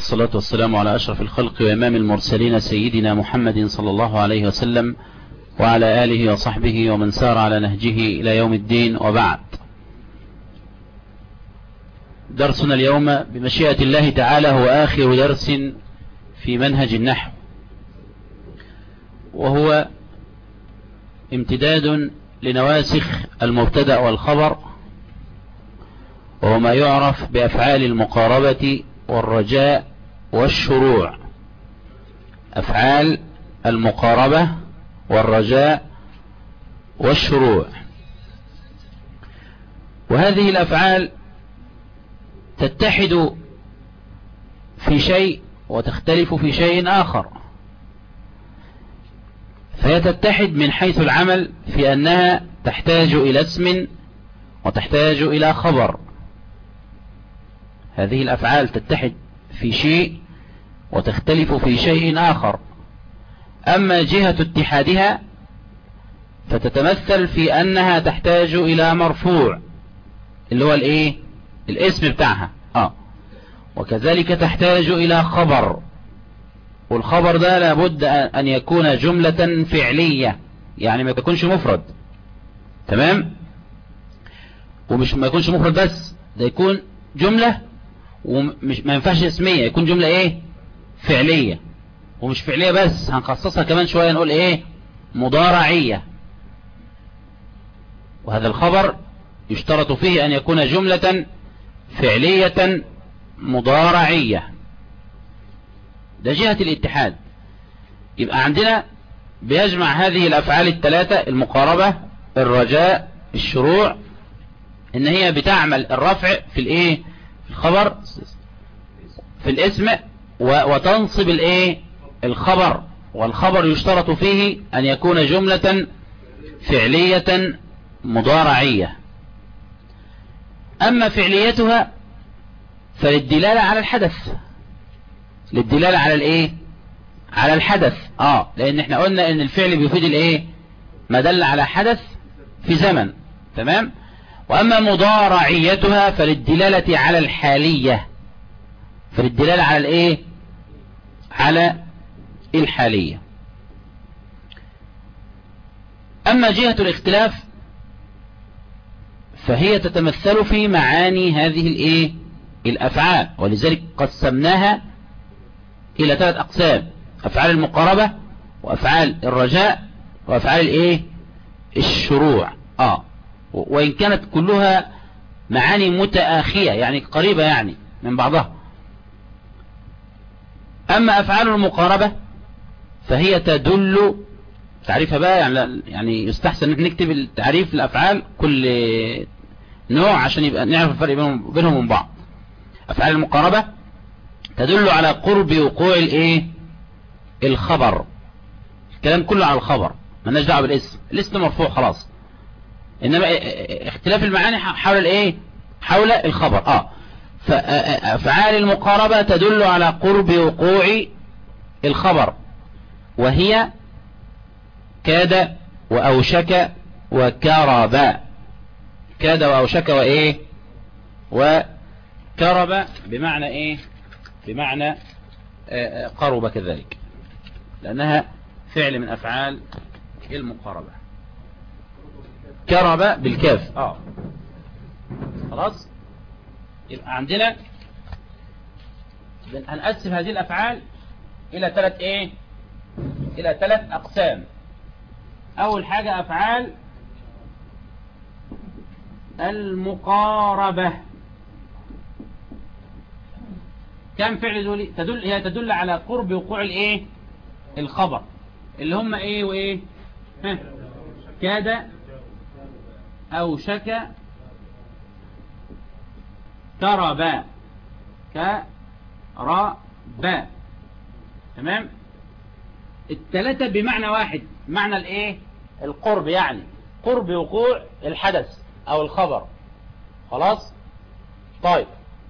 والصلاة والسلام على أشرف الخلق وإمام المرسلين سيدنا محمد صلى الله عليه وسلم وعلى آله وصحبه ومن سار على نهجه إلى يوم الدين وبعد درسنا اليوم بمشيئة الله تعالى هو آخر درس في منهج النحو وهو امتداد لنواسخ المبتدأ والخبر وهو ما يعرف بأفعال المقاربة والرجاء والشروع أفعال المقاربة والرجاء والشروع وهذه الأفعال تتحد في شيء وتختلف في شيء آخر فهي تتحد من حيث العمل في أنها تحتاج إلى اسم وتحتاج إلى خبر هذه الأفعال تتحد في شيء وتختلف في شيء آخر أما جهة اتحادها فتتمثل في أنها تحتاج إلى مرفوع اللي هو الايه الاسم بتاعها آه. وكذلك تحتاج إلى خبر والخبر ده لابد أن يكون جملة فعلية يعني ما يكونش مفرد تمام ومش ما يكونش مفرد بس ده يكون جملة ومش ما ينفعش اسمية يكون جملة ايه فعلية ومش فعلية بس هنخصصها كمان شوية نقول ايه مضارعية وهذا الخبر يشترط فيه ان يكون جملة فعلية مضارعية ده جهة الاتحاد يبقى عندنا بيجمع هذه الافعال الثلاثة المقاربة الرجاء الشروع ان هي بتعمل الرفع في الايه في الخبر في الاسم وتنصب الايه الخبر والخبر يشترط فيه ان يكون جملة فعلية مضارعية اما فعليتها فللدلالة على الحدث للدلالة على الايه على الحدث اه لان احنا قلنا ان الفعل بيفيد الايه ما دل على حدث في زمن تمام واما مضارعيتها فللدلالة على الحالية فللدلالة على الايه على الحالية اما جهة الاختلاف فهي تتمثل في معاني هذه الايه الافعال ولذلك قسمناها الى ثلاث اقسام افعال المقاربة وافعال الرجاء وافعال الايه الشروع اه وان كانت كلها معاني متآخية يعني قريبة يعني من بعضها اما افعال المقاربة فهي تدل تعريفها بقى يعني, يعني يستحسن ان نكتب التعريف الافعال كل نوع عشان يبقى نعرف الفرق بينهم بينهم وبين بعض افعال المقاربة تدل على قرب وقوع الايه الخبر الكلام كله على الخبر مالناش دعوه بالاسم الاسم مرفوع خلاص انما اختلاف المعاني حول الايه حول الخبر اه فافعال المقاربة تدل على قرب وقوع الخبر وهي كاد واوشك وكرب كاد واوشك وايه وكرب بمعنى ايه بمعنى قرب كذلك لأنها فعل من أفعال المقاربة كرب بالكاف اه خلاص يبقى عندنا هنقسم هذه الأفعال إلى ثلاث إيه إلى ثلاث أقسام أول حاجة أفعال المقاربة كم فعل دول تدل هي تدل على قرب وقوع الايه الخبر اللي هم ايه وايه ها كاد او شك كربا كربا تمام الثلاثة بمعنى واحد معنى الايه القرب يعني قرب وقوع الحدث او الخبر خلاص طيب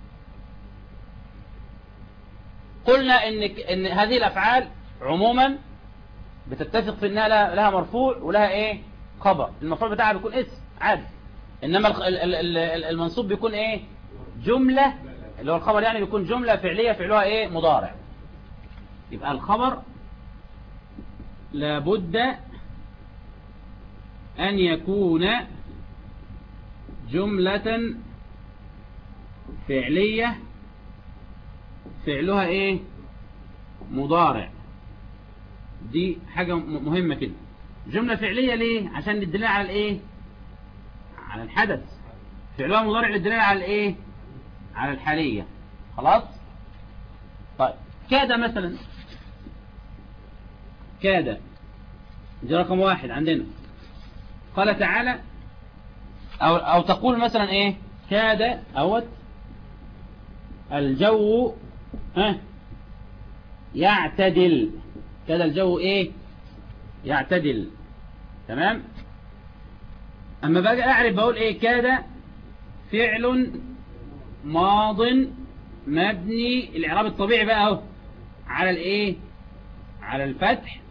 قلنا ان ان هذه الافعال عموما بتتفق في انها لها مرفوع ولها ايه خبر المرفوع بتاعها بيكون اسم عادي انما المنصوب بيكون ايه جملة اللي هو الخبر يعني بيكون جملة فعلية فعلها ايه مضارع يبقى الخبر لابد أن يكون جملة فعلية فعلها ايه مضارع دي حاجة مهمة كده جملة فعلية ليه عشان للدلالة على الايه على الحدث فعلها مضارع للدلالة على الايه على الحالية خلاص طيب كاد مثلا كاد دي رقم واحد عندنا قال تعالى أو, أو تقول مثلا إيه كاد أوت الجو ها يعتدل كاد الجو إيه يعتدل تمام أما باجي أعرف بقول إيه كاد فعل ماض مبني الإعراب الطبيعي بقى أهو على الإيه على الفتح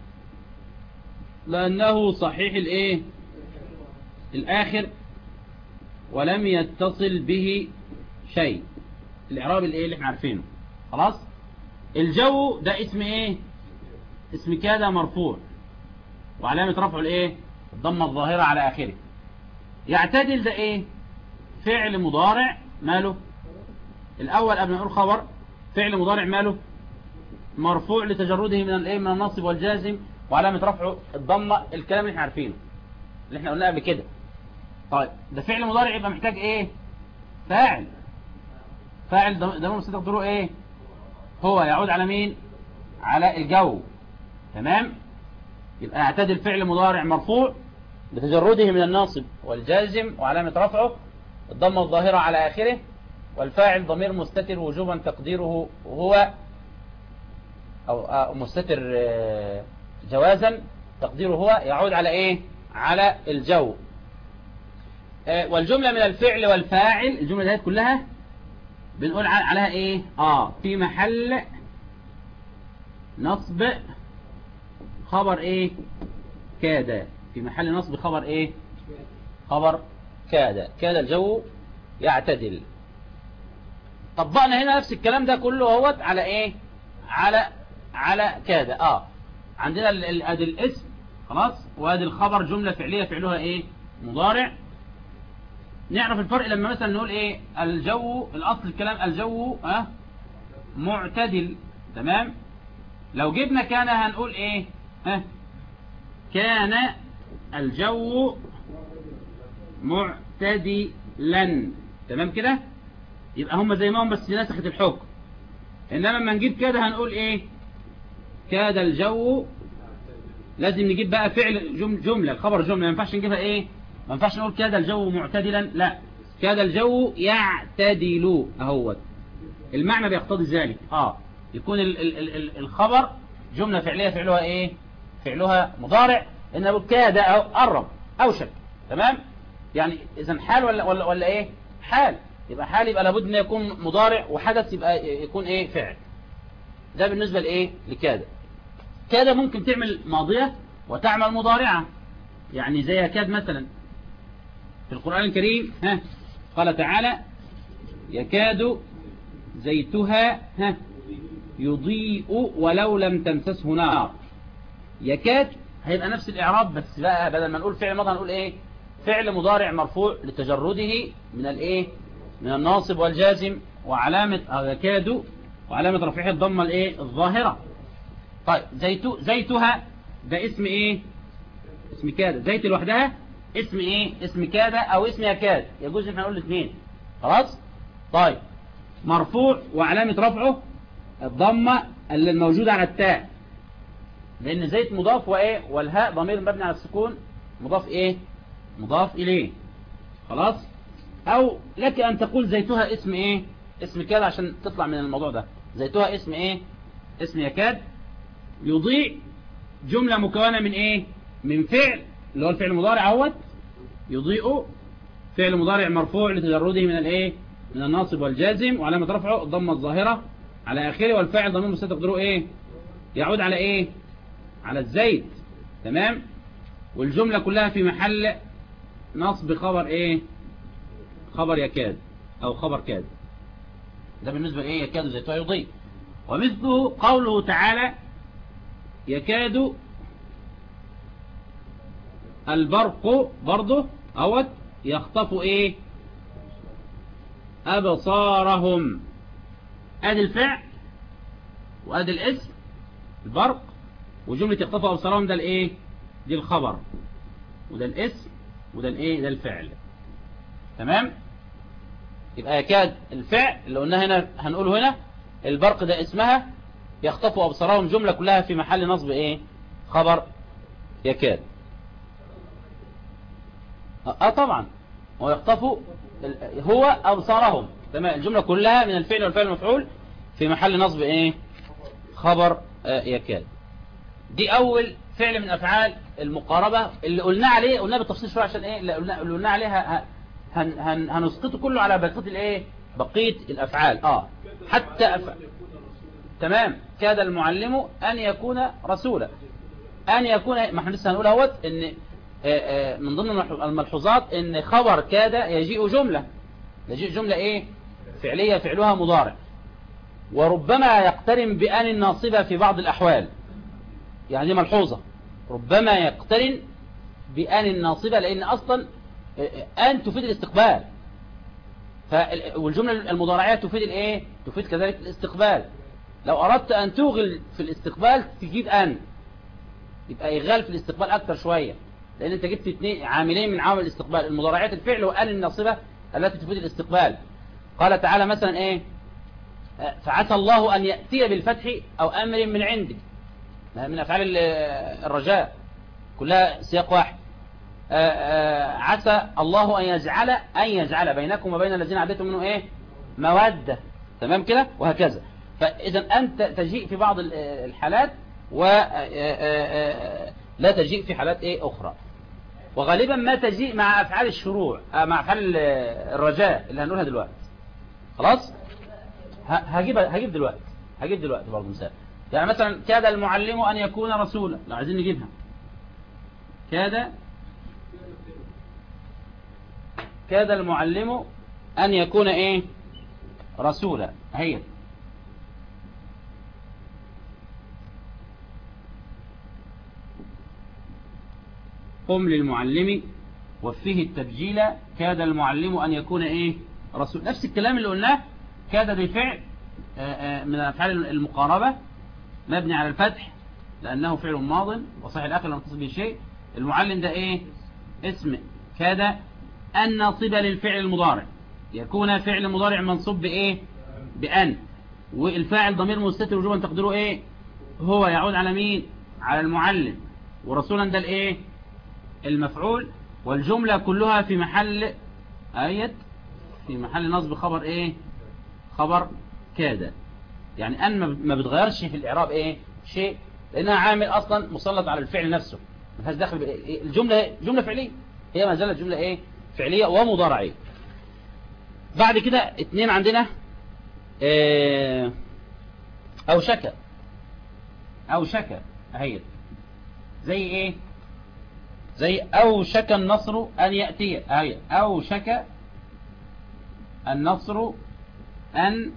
لأنه صحيح الإيه الآخر ولم يتصل به شيء الإعراب الإيه اللي احنا عارفينه خلاص الجو ده اسم إيه اسم كاد مرفوع وعلامة رفعه الإيه الضمة الظاهرة على آخره يعتدل ده إيه فعل مضارع ماله الأول قبل ما نقول خبر فعل مضارع ماله مرفوع لتجرده من الايه من النصب والجازم وعلامة رفعه الضمة الكلام اللي احنا عارفينه اللي احنا قلناه قبل كده طيب ده فعل مضارع يبقى محتاج ايه فاعل فاعل ضمير مستتر تقدروا ايه هو يعود على مين على الجو تمام يبقى اعتدل فعل مضارع مرفوع لتجرده من الناصب والجازم وعلامة رفعه الضمة الظاهرة على آخره والفاعل ضمير مستتر وجوبا تقديره هو أو مستتر جوازا تقديره هو يعود على إيه على الجو والجملة من الفعل والفاعل الجملة دي كلها بنقول عليها إيه آه في محل نصب خبر إيه كاد في محل نصب خبر إيه خبر كاد كاد الجو يعتدل طبقنا هنا نفس الكلام ده كله اهوت على ايه على على كاد اه عندنا ادي الاسم خلاص وادي الخبر جملة فعلية فعلها ايه مضارع نعرف الفرق لما مثلا نقول ايه الجو الاصل الكلام الجو اه معتدل تمام لو جبنا كان هنقول ايه اه كان الجو معتدلا تمام كده يبقى هم زي ما هم بس نسخت الحكم انما لما نجيب كده هنقول ايه كاد الجو لازم نجيب بقى فعل جملة الخبر جملة ما ينفعش نجيبها ايه ما ينفعش نقول كاد الجو معتدلا لا كاد الجو يعتدل اهوت المعنى بيقتضي ذلك اه يكون ال ال ال الخبر جملة فعلية فعلها ايه فعلها مضارع انه كاد او قرب اوشك تمام يعني اذا حال ولا ولا ولا ايه حال يبقى حال يبقى لابد ان يكون مضارع وحدث يبقى يكون ايه فعل ده بالنسبة لايه لكاد كاد ممكن تعمل ماضية وتعمل مضارعة يعني زي كاد مثلا في القرآن الكريم ها قال تعالى يكاد زيتها ها يضيء ولو لم تمسسه نار يكاد هيبقى نفس الإعراب بس بقى بدل ما نقول فعل ماضي هنقول ايه فعل مضارع مرفوع لتجرده من الايه من الناصب والجازم وعلامة يكاد وعلامة رفعه الضمة الايه الظاهرة طيب زيتو زيتها ده اسم ايه اسم كاد زيت لوحدها اسم ايه اسم كاد او اسم يكاد يجوز احنا نقول الاثنين خلاص طيب مرفوع وعلامة رفعه الضمة اللي الموجودة على التاء لان زيت مضاف وايه والهاء ضمير مبني على السكون مضاف ايه مضاف اليه خلاص او لك ان تقول زيتها اسم ايه اسم كاد عشان تطلع من الموضوع ده زيتها اسم ايه اسم يكاد يضيء جملة مكونة من ايه من فعل اللي هو الفعل المضارع اهوت يضيء فعل مضارع مرفوع لتجرده من الايه من الناصب والجازم وعلامة رفعه الضمة الظاهرة على اخره والفاعل ضمير مستتر تقدروا ايه يعود على ايه على الزيت تمام والجملة كلها في محل نصب خبر ايه خبر يكاد او خبر كاد ده بالنسبة ايه يكاد زيتها يضيء ومثله قوله تعالى يكاد البرق برضه اوت يخطف ايه ابصارهم ادي الفعل وادي الاسم البرق وجملة يخطف ابصارهم ده الايه دي الخبر وده الاسم وده الايه ده الفعل تمام يبقى يكاد الفعل اللي قلناه هنا هنقوله هنا البرق ده اسمها يخطف ابصارهم جملة كلها في محل نصب ايه خبر يكاد اه طبعا هو يخطف هو ابصارهم تمام الجملة كلها من الفعل والفعل المفعول في محل نصب ايه خبر آه يكاد دي اول فعل من افعال المقاربة اللي قلنا عليه قلنا بالتفصيل شوية عشان ايه اللي قلنا, اللي قلنا عليها هن هن هنسقطه كله على بقية الايه بقية الافعال اه حتى أفعال. تمام كاد المعلم ان يكون رسولا ان يكون ما احنا لسه هنقول اهوت ان من ضمن الملحوظات ان خبر كاد يجيء جملة يجيء جملة ايه فعلية فعلها مضارع وربما يقترن بأن الناصبة في بعض الأحوال يعني دي ملحوظة ربما يقترن بأن الناصبة لأن أصلا أن تفيد الاستقبال والجملة المضارعية تفيد الايه تفيد كذلك الاستقبال لو أردت أن توغل في الاستقبال تجيب أن يبقى إغال في الاستقبال أكتر شوية لأن أنت جبت اثنين عاملين من عوامل الاستقبال المضارعات الفعل وأن الناصبة التي تفيد الاستقبال قال تعالى مثلا إيه فعسى الله أن يأتي بالفتح أو أمر من عندك من أفعال الرجاء كلها سياق واحد عسى الله أن يجعل أن يجعل بينكم وبين الذين عديتم منه إيه مودة تمام كده وهكذا فإذا أنت تجيء في بعض الحالات ولا تجيء في حالات إيه أخرى وغالبا ما تجيء مع أفعال الشروع مع أفعال الرجاء اللي هنقولها دلوقتي خلاص هجيب هجيب دلوقتي هجيب دلوقتي برضه مثال يعني مثلا كاد المعلم أن يكون رسولا لو عايزين نجيبها كاد كاد المعلم أن يكون إيه رسولا هي قم للمعلم وفيه التبجيل كاد المعلم أن يكون إيه رسول نفس الكلام اللي قلناه كاد بفعل من أفعال المقاربة مبني على الفتح لأنه فعل ماض وصحيح الآخر لم تصل به شيء المعلم ده إيه اسم كاد الناصبة للفعل المضارع يكون فعل مضارع منصوب بإيه بأن والفاعل ضمير مستتر وجوبا تقدره إيه هو يعود على مين على المعلم ورسولا ده الإيه المفعول والجملة كلها في محل آية في محل نصب خبر إيه خبر كاد يعني أن ما بتغيرش في الإعراب إيه شيء لأنها عامل أصلا مسلط على الفعل نفسه ما فيهاش داخل الجملة جملة فعلية هي ما زالت جملة إيه فعلية ومضارعية بعد كده اتنين عندنا اه أو شك أو شك أهي زي إيه زي أو شك النصر أن يأتي أهي أو شك النصر أن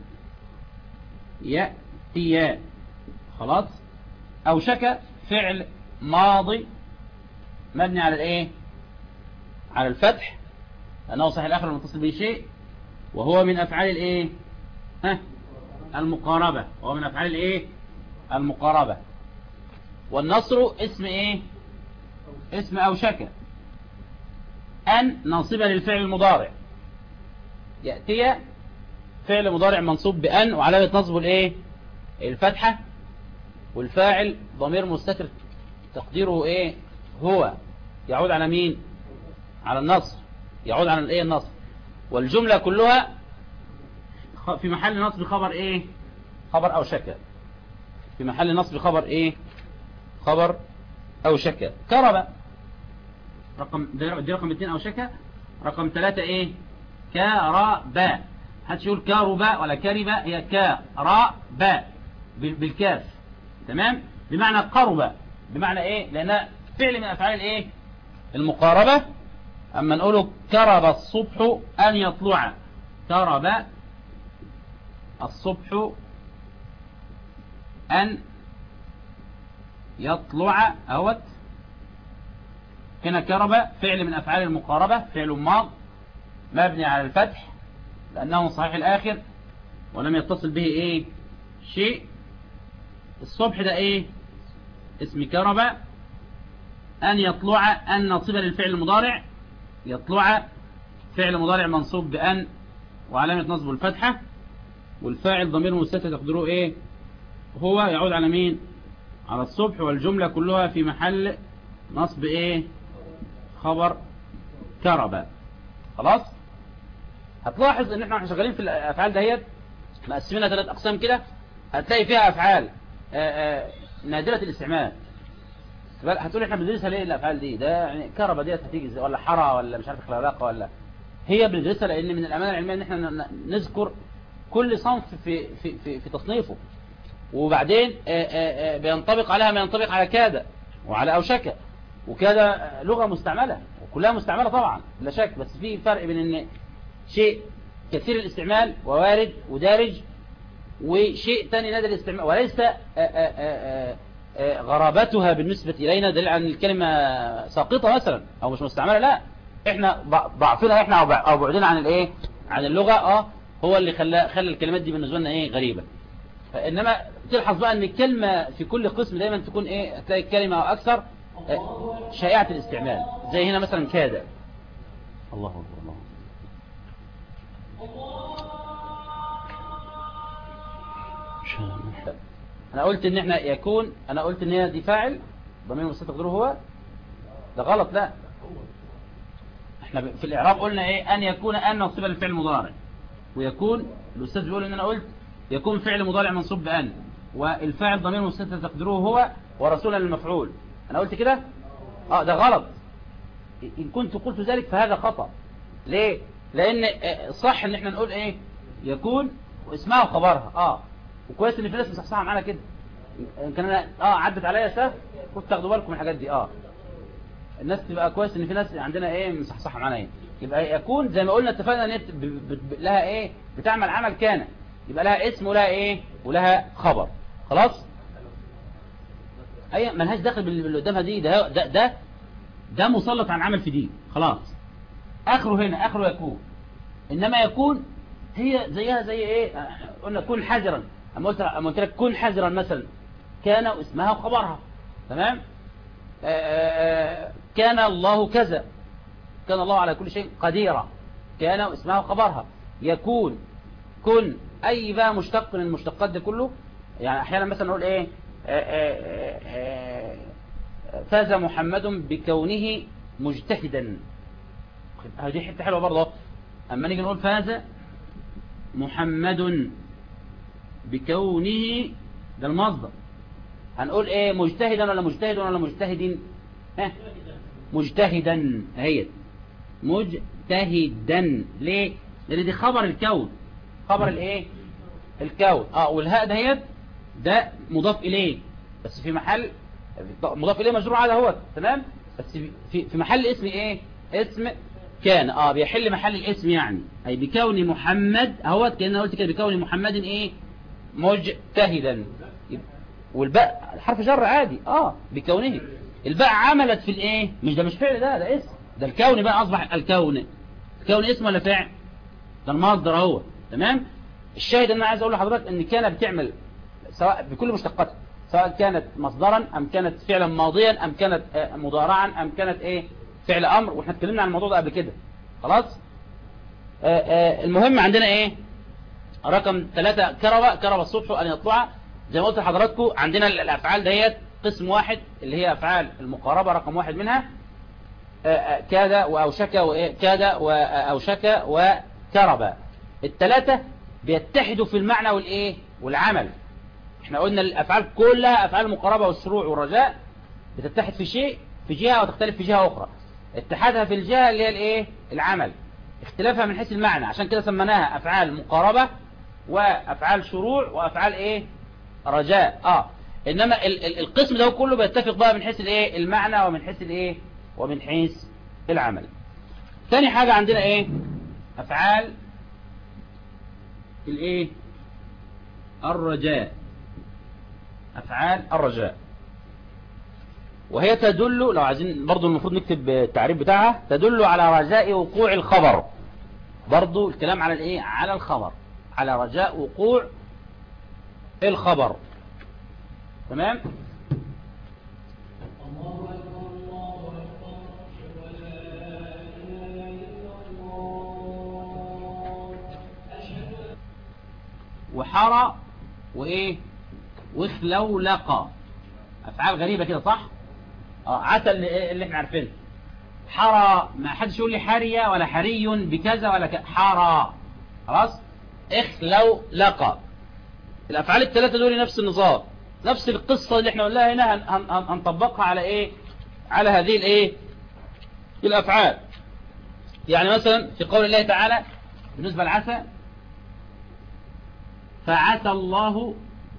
يأتي خلاص أو شك فعل ماضي مبني على الايه على الفتح لأنه صحيح الآخر المتصل به شيء وهو من أفعال الايه ها المقاربة وهو من أفعال الايه المقاربة والنصر اسم ايه اسم أو شك أن ناصبة للفعل المضارع يأتي فعل مضارع منصوب بأن وعلامة نصبه الايه الفتحة والفاعل ضمير مستتر تقديره ايه هو يعود على مين على النصر يعود على الايه النصر والجملة كلها في محل نصب خبر ايه خبر او شك في محل نصب خبر ايه خبر او شك كرب رقم دي رقم اتنين او شك رقم ثلاثة ايه كرب هاتش يقول كارب ولا كرب هي كرب بالكاف تمام بمعنى قرب بمعنى ايه لانها فعل من افعال الايه المقاربة اما نقوله كرب الصبح ان يطلع كرب الصبح أن يطلع أهوت هنا كرب فعل من أفعال المقاربة فعل ماض مبني على الفتح لأنه صحيح الآخر ولم يتصل به إيه شيء الصبح ده إيه اسم كرب أن يطلع أن نصيب للفعل المضارع يطلع فعل مضارع منصوب بأن وعلامة نصب الفتحة والفاعل ضمير مستتر تقدروه إيه هو يعود على مين على الصبح والجملة كلها في محل نصب إيه خبر كرب خلاص هتلاحظ ان احنا شغالين في الافعال دهيت مقسمينها ثلاث اقسام كده هتلاقي فيها افعال آآ آآ نادرة الاستعمال هتقول احنا بندرسها ليه الافعال دي ده يعني كهرباء ديت هتيجي ازاي ولا حرى ولا مش عارف خلاقه ولا هي بندرسها لان من الامانه العلميه ان احنا نذكر كل صنف في في في, في تصنيفه وبعدين آآ بينطبق عليها ما ينطبق على كاد وعلى اوشك وكذا لغه مستعمله وكلها مستعمله طبعا لا شك بس في فرق بين ان شيء كثير الاستعمال ووارد ودارج وشيء ثاني نادر الاستعمال وليس آآ آآ آآ غرابتها بالنسبة إلينا دليل عن الكلمة ساقطة مثلا أو مش مستعملة لا احنا ضعفنا احنا أو بعدنا عن الايه عن اللغة اه هو اللي خلى خلى الكلمات دي بالنسبة لنا ايه غريبة انما تلحظ بقى ان الكلمة في كل قسم دايما تكون ايه هتلاقي الكلمة او اكثر شائعة الاستعمال زي هنا مثلا كاد الله أكبر الله انا قلت ان احنا يكون انا قلت ان هي دي فاعل ضمير مستتر تقدره هو ده غلط لا احنا في الاعراب قلنا ايه ان يكون ان منصوبا للفعل المضارع ويكون الاستاذ بيقول ان انا قلت يكون فعل مضارع منصوب بان والفاعل ضمير مستتر تقدره هو ورسولا للمفعول انا قلت كده اه ده غلط ان كنت قلت ذلك فهذا خطأ ليه لان صح ان احنا نقول ايه يكون واسمها وخبرها اه وكويس ان في ناس مصحصحه معانا كده كان انا اه عدت عليا سهل كنت تاخدوا بالكم من الحاجات دي اه الناس تبقى كويس ان في ناس عندنا ايه مصحصحه معانا ايه يبقى يكون زي ما قلنا اتفقنا ان لها ايه بتعمل عمل كان يبقى لها اسم ولها ايه ولها خبر خلاص اي ملهاش دخل باللي قدامها دي ده ده ده, ده مسلط عن عمل في دي خلاص اخره هنا اخره يكون انما يكون هي زيها زي ايه قلنا كن حذرا اما قلت اما قلت لك كن حذرا مثلا كان اسمها وخبرها تمام آآ كان الله كذا كان الله على كل شيء قديرا كان اسمها وخبرها يكون كن اي بقى مشتق من المشتقات ده كله يعني احيانا مثلا نقول ايه آآ فاز محمد بكونه مجتهدا هذه حته حلوه برضه اما نيجي نقول فاز محمد بكونه ده المصدر هنقول ايه مجتهدا ولا مجتهد ولا مجتهد ها مجتهدا اهي مجتهدا ليه لان دي خبر الكون خبر الايه الكون اه والهاء دهيت ده مضاف اليه بس في محل مضاف اليه مجرور على هو تمام بس في في محل اسم ايه اسم كان اه بيحل محل الاسم يعني اي بكون محمد اهوت كأن قلت كده بكون محمد ايه مجتهدا والباء حرف جر عادي اه بكونه الباء عملت في الايه مش ده مش فعل ده ده اسم ده الكون بقى اصبح الكون الكون اسم ولا فعل ده المصدر اهو تمام الشاهد ان انا عايز اقول لحضرتك ان كان بتعمل سواء بكل مشتقاتها سواء كانت مصدرا ام كانت فعلا ماضيا ام كانت مضارعا ام كانت ايه فعل امر واحنا اتكلمنا عن الموضوع ده قبل كده خلاص آآ آآ المهم عندنا ايه رقم ثلاثة كرب كرب الصبح ان يطلع زي ما قلت لحضراتكم عندنا الافعال ديت قسم واحد اللي هي افعال المقاربة رقم واحد منها آآ كاد واوشك كاد واوشك وكرب الثلاثة بيتحدوا في المعنى والايه والعمل احنا قلنا الافعال كلها افعال المقاربة والشروع والرجاء بتتحد في شيء في جهة وتختلف في جهة اخرى اتحادها في الجهة اللي هي الايه العمل اختلافها من حيث المعنى عشان كده سميناها افعال مقاربة وافعال شروع وافعال ايه رجاء اه انما ال ال القسم ده كله بيتفق بقى من حيث الايه المعنى ومن حيث الايه ومن حيث العمل تاني حاجة عندنا ايه افعال الايه الرجاء أفعال الرجاء وهي تدل لو عايزين برضو المفروض نكتب التعريف بتاعها تدل على رجاء وقوع الخبر برضو الكلام على الايه على الخبر على رجاء وقوع الخبر تمام وحرى وايه وخلولقى افعال غريبة كده صح اه عسى اللي, اللي احنا عارفينه حرى ما حدش يقول لي حرية ولا حري بكذا ولا ك... حرى خلاص اخلولقى الافعال الثلاثة دول نفس النظام نفس القصة اللي احنا قلناها هنا هن... هن... هنطبقها على ايه على هذه الايه الافعال يعني مثلا في قول الله تعالى بالنسبة لعسى فعسى الله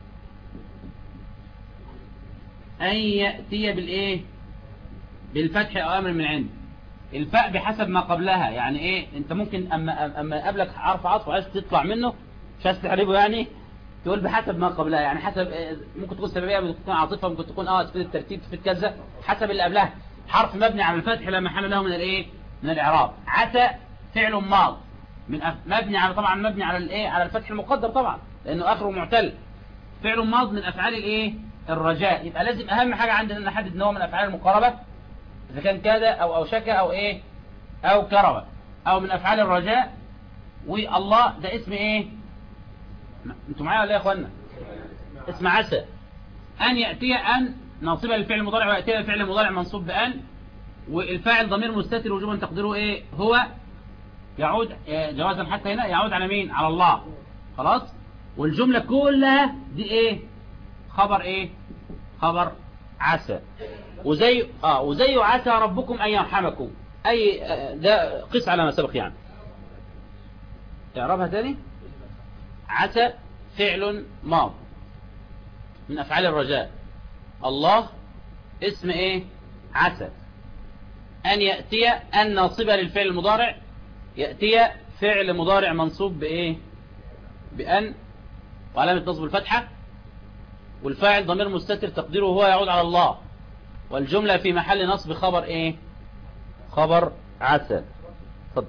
أن يأتي بالإيه بالفتح أو أمر من عنده الفاء بحسب ما قبلها يعني إيه أنت ممكن أما, أما قبلك حرف عطف وعايز تطلع منه مش عايز تحربه يعني تقول بحسب ما قبلها يعني حسب ممكن تكون سببية ممكن تكون عاطفة ممكن تكون اه تفيد الترتيب تفيد كذا حسب اللي قبلها حرف مبني على الفتح لا محل له من الايه من الاعراب عسى فعل ماض من أف... مبني على طبعا مبني على الايه على الفتح المقدر طبعا لانه اخره معتل فعل ماض من افعال الايه الرجاء يبقى لازم اهم حاجة عندنا ان نحدد نوع من افعال المقاربة اذا كان كاد او اوشك او ايه او كرب او من افعال الرجاء والله ده اسم ايه انتوا معايا ولا يا اخوانا اسم عسى ان يأتي ان ناصبة للفعل المضارع ويأتي الفعل المضارع منصوب بأن والفاعل ضمير مستتر وجوبا تقديره ايه هو يعود جوازا حتى هنا يعود على مين على الله خلاص والجملة كلها دي ايه خبر ايه خبر عسى وزي اه وزي عسى ربكم ان يرحمكم اي ده قس على ما سبق يعني اعربها تاني عسى فعل ماض من افعال الرجاء الله اسم ايه عسى ان يأتي ان ناصبة للفعل المضارع يأتي فعل مضارع منصوب بايه بأن وعلامة نصب الفتحة والفاعل ضمير مستتر تقديره هو يعود على الله والجملة في محل نصب خبر ايه خبر عسى اتفضل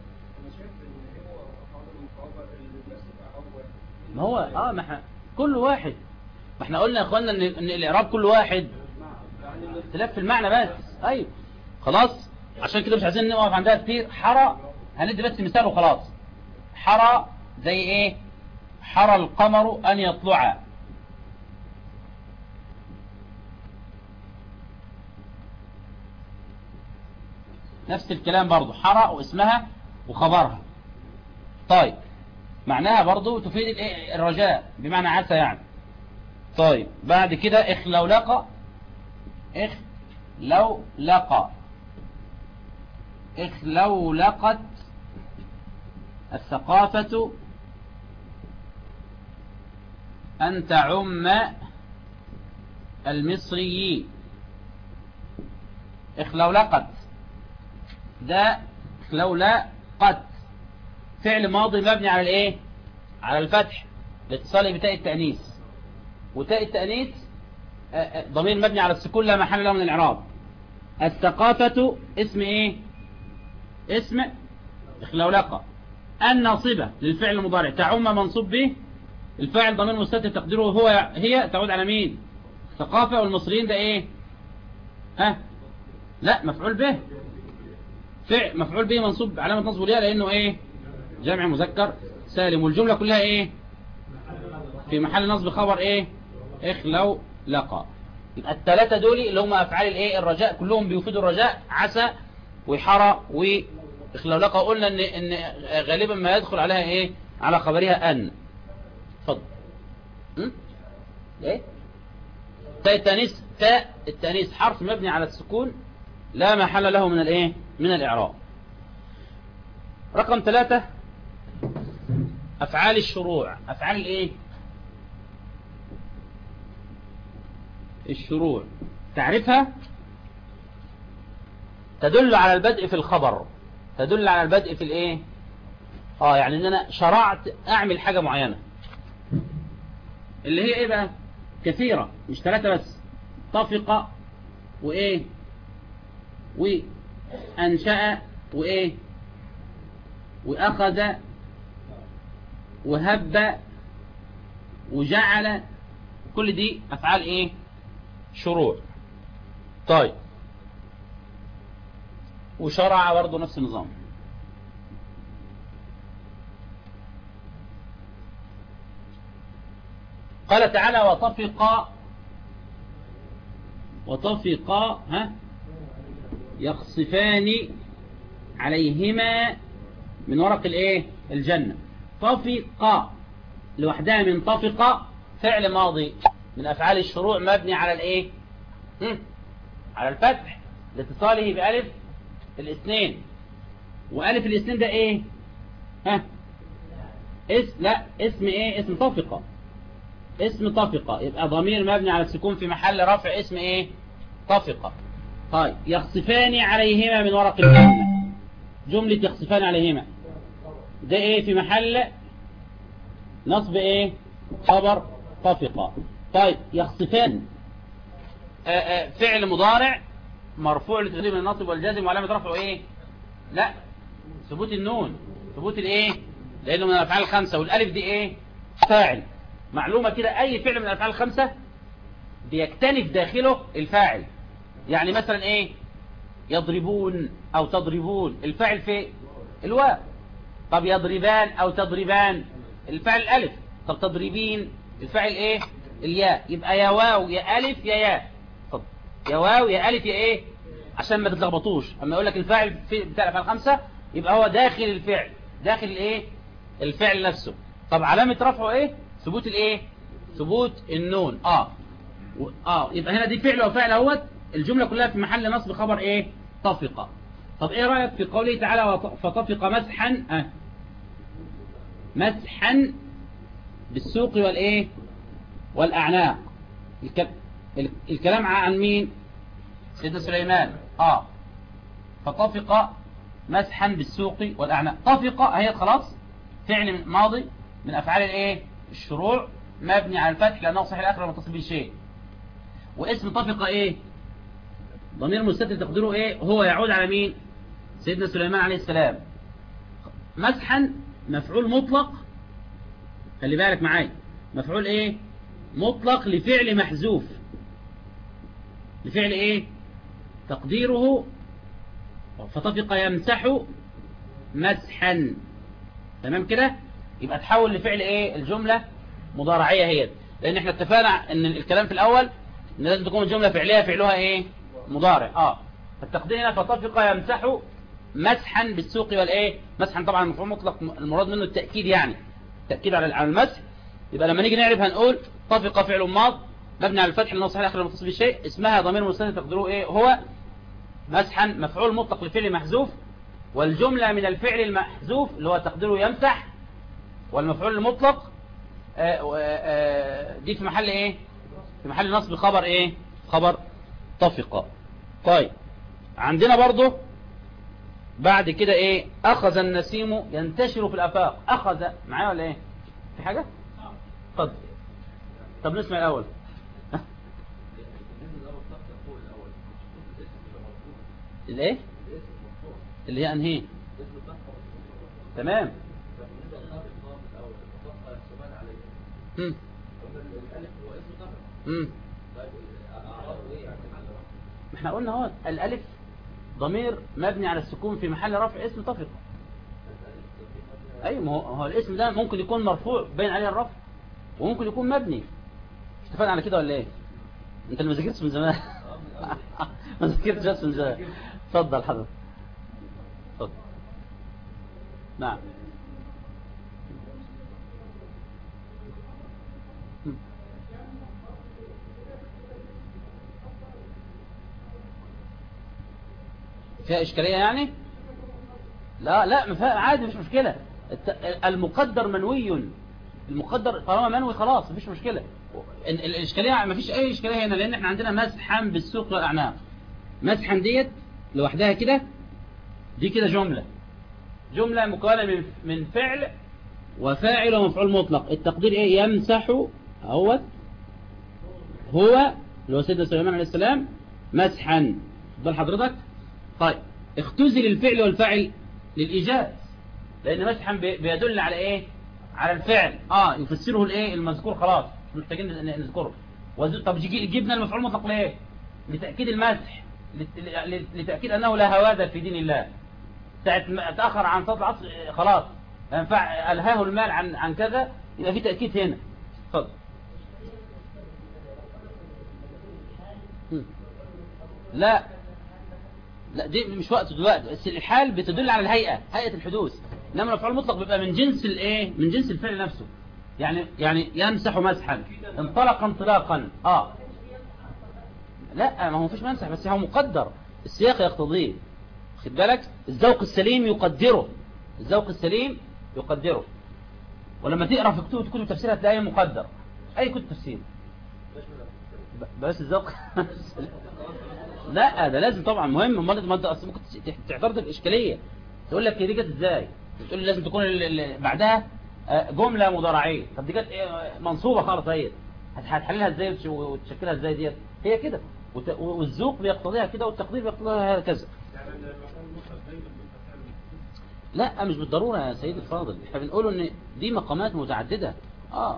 ما هو اه ما احنا كل واحد ما احنا قلنا يا اخوانا ان, إن الاعراب كل واحد اختلاف في المعنى بس ايوه خلاص عشان كده مش عايزين نقف عندها كتير حرى هندي بس مثال وخلاص حرى زي ايه حرى القمر ان يطلع نفس الكلام برضو حرى واسمها وخبرها طيب معناها برضو تفيد الرجاء بمعنى عسى يعني طيب بعد كده اخ لو لقى اخ لو لقى اخ لو لقت الثقافة أن تعم المصريين اخلولقت ده اخلولقت فعل ماضي مبني على الايه على الفتح الاتصال بتاء التأنيث وتاء التأنيث ضمير مبني على السكون لا محل له من الاعراب الثقافة اسم ايه اسم اخلولقة الناصبة للفعل المضارع تعم منصوب به الفاعل ضمير مستتر تقديره هو هي تعود على مين الثقافة والمصريين ده ايه ها لا مفعول به فعل مفعول به منصوب علامة نصبه ليها لانه ايه جمع مذكر سالم والجملة كلها ايه في محل نصب خبر ايه اخلو لقى الثلاثة دول اللي هم افعال الايه الرجاء كلهم بيفيدوا الرجاء عسى وحرى واخلولقة قلنا ان, إن غالبا ما يدخل عليها ايه على خبرها ان اتفضل ايه تاء التانيث تاء التانيث حرف مبني على السكون لا محل له من الايه من الاعراب رقم ثلاثة افعال الشروع افعال الايه الشروع تعرفها تدل على البدء في الخبر تدل على البدء في الايه اه يعني ان انا شرعت اعمل حاجة معينة اللي هي ايه بقى كثيرة مش ثلاثة بس طفق وايه وانشأ وايه واخذ وهب وجعل كل دي افعال ايه شروع طيب وشرع برضه نفس النظام قال تعالى وطفق وطفق ها يخصفان عليهما من ورق الايه الجنة طفق لوحدها من طفق فعل ماضي من افعال الشروع مبني على الايه هم؟ على الفتح لاتصاله بألف الاثنين وألف الاثنين ده ايه ها اسم لا اسم ايه اسم طفقة اسم طفقة يبقى ضمير مبني على السكون في محل رفع اسم ايه طفقة طيب يخصفان عليهما من ورق الجنة جملة يخصفان عليهما ده ايه في محل نصب ايه خبر طفقة طيب يخصفان آآ آآ فعل مضارع مرفوع لتقديم النصب والجازم وعلامة رفعه ايه لا ثبوت النون ثبوت الايه لانه من الافعال الخمسة والالف دي ايه فاعل معلومة كده اي فعل من الافعال الخمسة بيكتنف داخله الفاعل يعني مثلا ايه يضربون او تضربون الفاعل في الواء طب يضربان او تضربان الفاعل الالف طب تضربين الفاعل ايه الياء يبقى يا واو يا الف يا ياء طب يا واو يا الف يا ايه عشان ما تتلخبطوش اما اقول لك الفاعل في بتاع الافعال الخمسه يبقى هو داخل الفعل داخل الايه الفعل نفسه طب علامه رفعه ايه ثبوت الايه ثبوت النون اه و... اه يبقى هنا دي فعل وفعل اهوت الجمله كلها في محل نصب خبر ايه طفق طب ايه رايك في قوله تعالى وط... فطفق مسحا آه. مسحا بالسوق والايه والاعناق الك... الكلام عن مين سيدنا سليمان اه فطفق مسحا بالسوق والاعناق طفق هي خلاص فعل ماضي من افعال الايه الشروع مبني على الفتح لانه صحيح الاخر متصل به شيء واسم طفق ايه ضمير مستتر تقديره ايه هو يعود على مين سيدنا سليمان عليه السلام مسحا مفعول مطلق خلي بالك معايا مفعول ايه مطلق لفعل محذوف لفعل ايه تقديره فطفق يمسح مسحا تمام كده يبقى تحول لفعل ايه الجملة مضارعية هي لان احنا اتفقنا ان الكلام في الاول ان لازم تكون الجملة فعلية فعلها ايه مضارع اه فالتقدير هنا فطفق يمسح مسحا بالسوق والايه مسحا طبعا مفعول مطلق المراد منه التأكيد يعني التأكيد على على المسح يبقى لما نيجي نعرف هنقول طفق فعل ماض مبني على الفتح لانه صحيح اخر المتصل بالشيء اسمها ضمير مستتر تقديره ايه هو مسحا مفعول مطلق لفعل محذوف والجملة من الفعل المحذوف اللي هو تقديره يمسح والمفعول المطلق آآ آآ دي في محل ايه في محل نصب خبر ايه خبر طفق طيب عندنا برضو بعد كده ايه اخذ النسيم ينتشر في الافاق اخذ معايا ولا ايه في حاجة اتفضل طب نسمع الاول الايه اللي هي انهي تمام امم امم ما احنا قلنا اهو الالف ضمير مبني على السكون في محل رفع اسم طفق اي ما هو الاسم ده ممكن يكون مرفوع بين عليه الرفع وممكن يكون مبني اتفقنا على كده ولا ايه انت اللي ما ذاكرتش من زمان ما ذاكرتش بس من زمان اتفضل حضرتك اتفضل نعم فيها إشكالية يعني لا لا ما فيها عادي مش مشكلة المقدر منوي المقدر طالما منوي خلاص مفيش مشكلة الإشكالية مفيش أي إشكالية هنا لأن احنا عندنا مسحا بالسوق والأعناق مسحا ديت لوحدها كده دي كده جملة جملة مكونة من من فعل وفاعل ومفعول مطلق التقدير ايه يمسح اهوت هو اللي هو سيدنا سليمان عليه السلام مسحا بل حضرتك طيب اختزل الفعل والفاعل للإيجاز لأن مسحا بي- بيدل على إيه على الفعل آه يفسره الإيه المذكور خلاص مش محتاجين ن- نذكره وز- طب جي- جبنا المفعول المطلق ليه لتأكيد المسح لت- ل- لتأكيد أنه لا هوادة في دين الله ساعة ما تأخر عن صلاة العصر آه، خلاص ينفع ألهاه المال عن عن كذا يبقى في تأكيد هنا اتفضل لا لا دي مش وقت دلوقتي بس الحال بتدل على الهيئة هيئة الحدوث انما المفعول المطلق بيبقى من جنس الايه من جنس الفعل نفسه يعني يعني يمسح مسحا انطلق انطلاقا اه لا ما هو مفيش مسح بس هو مقدر السياق يقتضيه خد بالك الذوق السليم يقدره الذوق السليم يقدره ولما تقرا في كتب كتب تفسير هتلاقيه مقدر اي كتب تفسير ب- بس الذوق لا ده لازم طبعا مهم امال ما انت اصلا ممكن تح- تعترض الاشكاليه تقول لك هي دي جت ازاي تقول لي لازم تكون ال- ال- بعدها آه، جمله مضارعيه طب دي جت إيه؟ منصوبه خالص اهي هت- هتحللها ازاي وتش- وتشكلها ازاي ديت هي كده وت- والذوق بيقتضيها كده والتقدير بيقتضيها هكذا لا مش بالضروره يا سيدي الفاضل احنا بنقول ان دي مقامات متعدده اه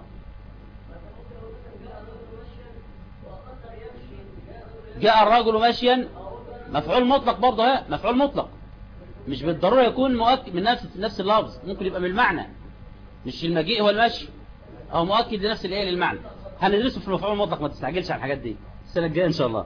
جاء الرجل ماشيا مفعول مطلق برضه ها مفعول مطلق مش بالضرورة يكون مؤكد من نفس نفس اللفظ ممكن يبقى من المعنى مش المجيء هو المشي او مؤكد لنفس الايه للمعنى هندرسه في المفعول المطلق ما تستعجلش على الحاجات دي السنة الجاية ان شاء الله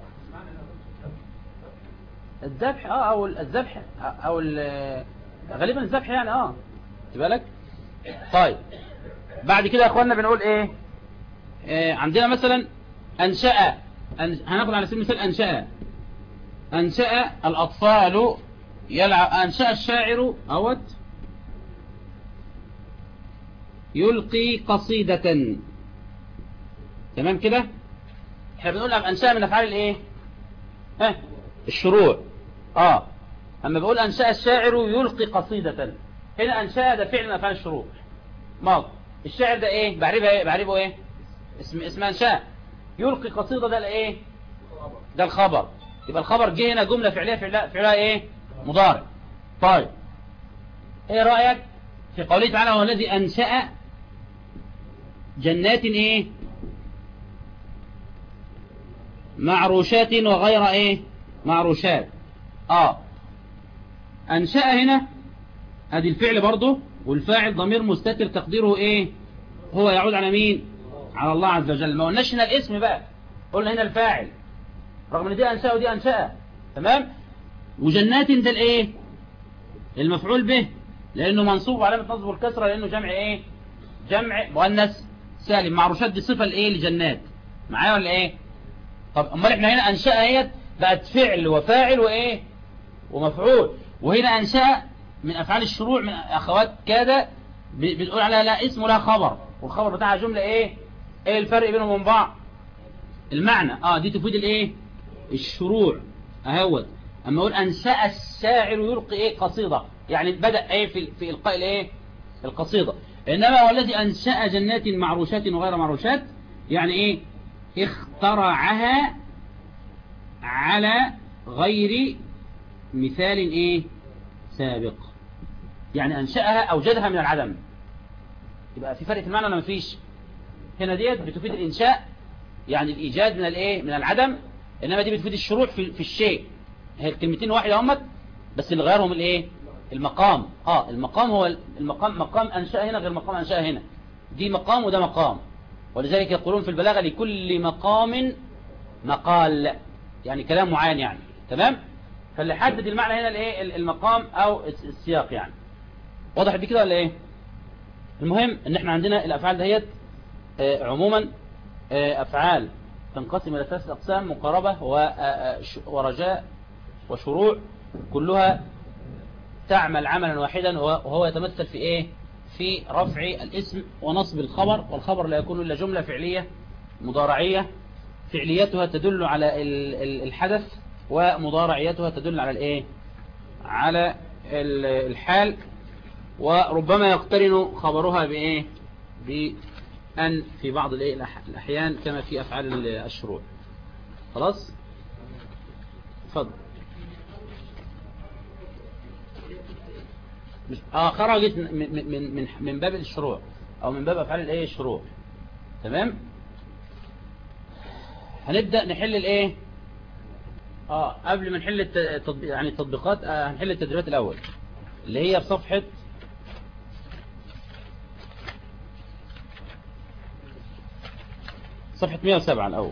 الذبح اه او الذبح او ال- غالبا الذبح يعني اه خد بالك طيب بعد كده يا اخوانا بنقول ايه آه عندنا مثلا انشأ أن... هناخد على سبيل المثال انشأ انشأ الاطفال يلعب انشأ الشاعر اوت يلقي قصيدة تمام كده احنا بنقول لك انشأ من افعال الايه ها الشروع اه اما بقول انشأ الشاعر يلقي قصيدة هنا انشأ ده فعل من افعال الشروع ماضي الشاعر ده ايه بعرفها ايه بعرفه ايه اسم اسم انشاء يلقي قصيدة ده الايه ده الخبر يبقى الخبر جه هنا جملة فعلية فعلها, فعلها ايه مضارع طيب ايه رأيك في قوله تعالى هو الذي انشأ جنات ايه معروشات وغير ايه معروشات اه انشأ هنا ادي الفعل برضه والفاعل ضمير مستتر تقديره ايه هو يعود على مين على الله عز وجل ما قلناش هنا الاسم بقى قلنا هنا الفاعل رغم ان دي انشأ ودي انشأ تمام وجنات ده الايه المفعول به لانه منصوب علامة نصبه الكسرة لانه جمع ايه جمع مؤنث سالم معروشات دي صفة لايه لجنات معايا ولا ايه طب امال احنا هنا انشأ اهيت بقت فعل وفاعل وايه ومفعول وهنا انشأ من افعال الشروع من اخوات كاد ب- بتقول عليها لا اسم ولا خبر والخبر بتاعها جملة ايه ايه الفرق بينهم وبين بعض المعنى اه دي تفيد الايه الشروع اهوت اما اقول انشأ الشاعر يلقي ايه قصيدة يعني بدأ ايه في, في القاء الايه القصيدة انما هو الذي انشأ جنات معروشات وغير معروشات يعني ايه اخترعها على غير مثال ايه سابق يعني انشأها اوجدها من العدم يبقى في فرق في المعنى ولا مفيش هنا ديت بتفيد الانشاء يعني الايجاد من الايه من العدم انما دي بتفيد الشروع في, في الشيء هي الكلمتين واحده همت بس اللي غيرهم الايه المقام اه المقام هو المقام مقام انشاء هنا غير مقام انشاء هنا دي مقام وده مقام ولذلك يقولون في البلاغه لكل مقام مقال يعني كلام معين يعني تمام فاللي حدد المعنى هنا الايه المقام او السياق يعني واضح دي كده ولا ايه المهم ان احنا عندنا الافعال دهيت آه، عموما آه، افعال تنقسم الى ثلاث اقسام مقاربه و- آه، آه، ش- ورجاء وشروع كلها تعمل عملا واحدا وهو وهو يتمثل في ايه في رفع الاسم ونصب الخبر والخبر لا يكون الا جمله فعليه مضارعيه فعليتها تدل على ال- ال- الحدث ومضارعيتها تدل على الايه على ال- الحال وربما يقترن خبرها بايه أن في بعض الإيه الأح- الأحيان كما في أفعال ال- الشروع خلاص اتفضل مش اه خرجت من من من من, من باب الشروع او من باب افعال الايه الشروع تمام هنبدا نحل الايه اه قبل ما نحل الت- التطبيق يعني التطبيقات آه هنحل التدريبات الاول اللي هي في صفحه صفحه 107 الاول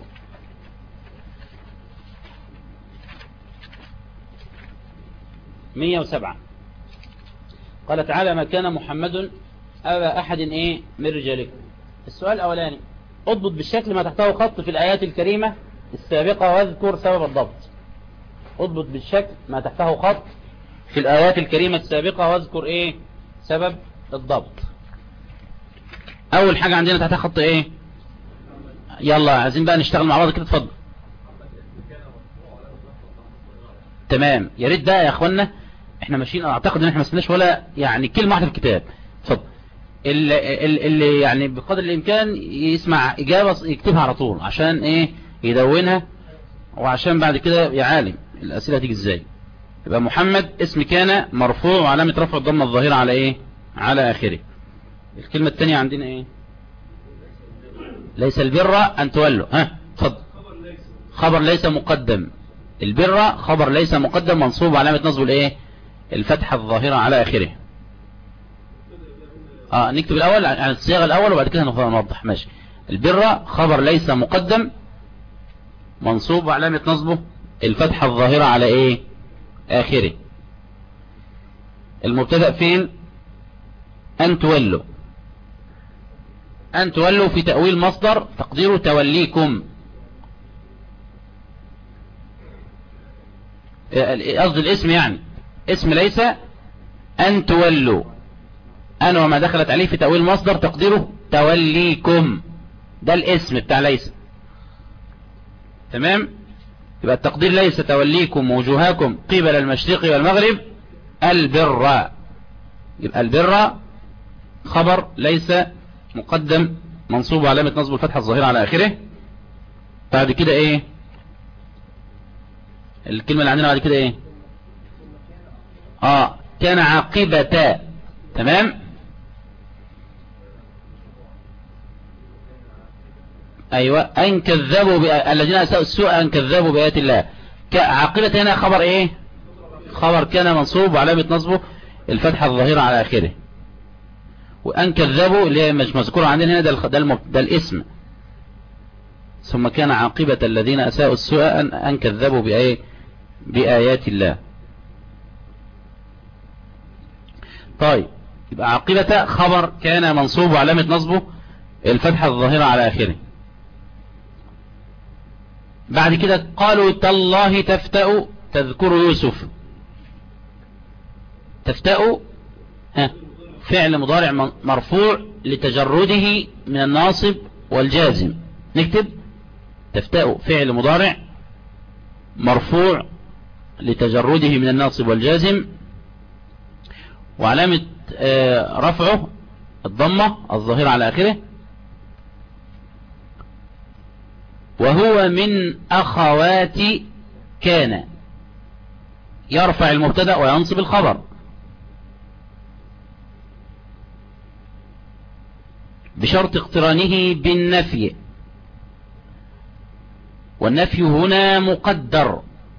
مية وسبعة قال تعالى ما كان محمد أبا أحد إيه من رجالكم السؤال الأولاني اضبط بالشكل ما تحته خط في الآيات الكريمة السابقة واذكر سبب الضبط اضبط بالشكل ما تحته خط في الآيات الكريمة السابقة واذكر إيه سبب الضبط أول حاجة عندنا تحتها خط إيه يلا عايزين بقى نشتغل مع بعض كده اتفضل تمام يا ريت بقى يا اخوانا احنا ماشيين اعتقد ان احنا ما سمعناش ولا يعني كلمه واحده في الكتاب اتفضل اللي, اللي يعني بقدر الامكان يسمع اجابه يكتبها على طول عشان ايه يدونها وعشان بعد كده يعالم الاسئله هتيجي ازاي يبقى محمد اسم كان مرفوع وعلامه رفع الضمه الظاهره على ايه على اخره الكلمه الثانيه عندنا ايه ليس البر ان تولوا ها اتفضل خبر ليس مقدم البر خبر ليس مقدم منصوب علامة نصبه الايه الفتحة الظاهرة على اخره اه نكتب الاول عن الصياغة الاول وبعد كده نوضح ماشي البر خبر ليس مقدم منصوب وعلامة نصبه الفتحة الظاهرة على ايه اخره المبتدأ فين ان تولوا ان تولوا في تأويل مصدر تقديره توليكم قصد الاسم يعني اسم ليس أن تولوا أن وما دخلت عليه في تأويل مصدر تقديره توليكم ده الاسم بتاع ليس تمام يبقى التقدير ليس توليكم وجوهكم قبل المشرق والمغرب البر يبقى البر خبر ليس مقدم منصوب علامة نصب الفتحة الظاهرة على آخره بعد كده ايه الكلمة اللي عندنا بعد كده ايه اه كان عاقبة تمام ايوه ان كذبوا بآ... الذين اساءوا السوء ان كذبوا بآيات الله عاقبة هنا خبر ايه خبر كان منصوب وعلامة نصبه الفتحة الظاهرة على اخره وان كذبوا اللي هي مش مذكورة عندنا هنا ده, الخ... ده, الم... ده الاسم ثم كان عاقبة الذين اساءوا السوء ان, أن كذبوا بآيه بآيات الله طيب يبقى عاقبة خبر كان منصوب وعلامة نصبه الفتحة الظاهرة على آخره بعد كده قالوا تالله تفتأ تذكر يوسف تفتأ ها فعل مضارع مرفوع لتجرده من الناصب والجازم نكتب تفتأ فعل مضارع مرفوع لتجرده من الناصب والجازم وعلامة رفعه الضمة الظاهرة على آخره وهو من أخوات كان يرفع المبتدا وينصب الخبر بشرط اقترانه بالنفي والنفي هنا مقدر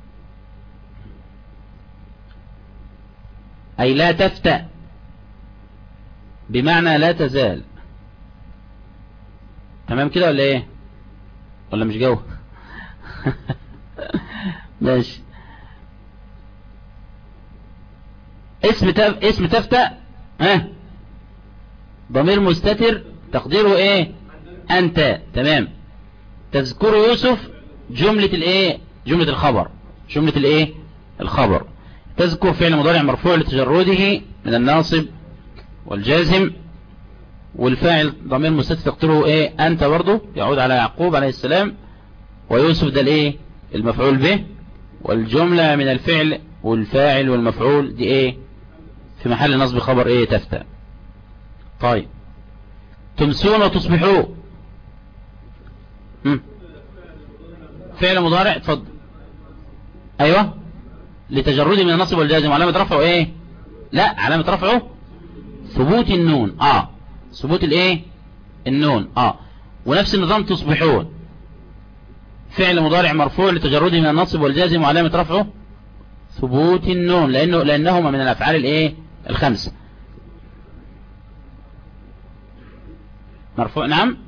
أي لا تفتأ بمعنى لا تزال تمام كده ولا ايه ولا مش جو ماشي اسم تف... اسم تفتأ ها ضمير مستتر تقديره ايه انت تمام تذكر يوسف جملة الايه جملة الخبر جملة الايه الخبر تذكر فعل مضارع مرفوع لتجرده من الناصب والجازم والفاعل ضمير مستتر تقديره ايه انت برضه يعود على يعقوب عليه السلام ويوسف ده الايه المفعول به والجملة من الفعل والفاعل والمفعول دي ايه في محل نصب خبر ايه تفتى طيب تمسون وتصبحون فعل مضارع اتفضل ايوه لتجرد من النصب والجازم علامة رفعه ايه لا علامة رفعه ثبوت النون اه ثبوت الايه النون اه ونفس النظام تصبحون فعل مضارع مرفوع لتجرده من النصب والجازم وعلامة رفعه ثبوت النون لأنه لأنهما من الأفعال الايه الخمسة مرفوع نعم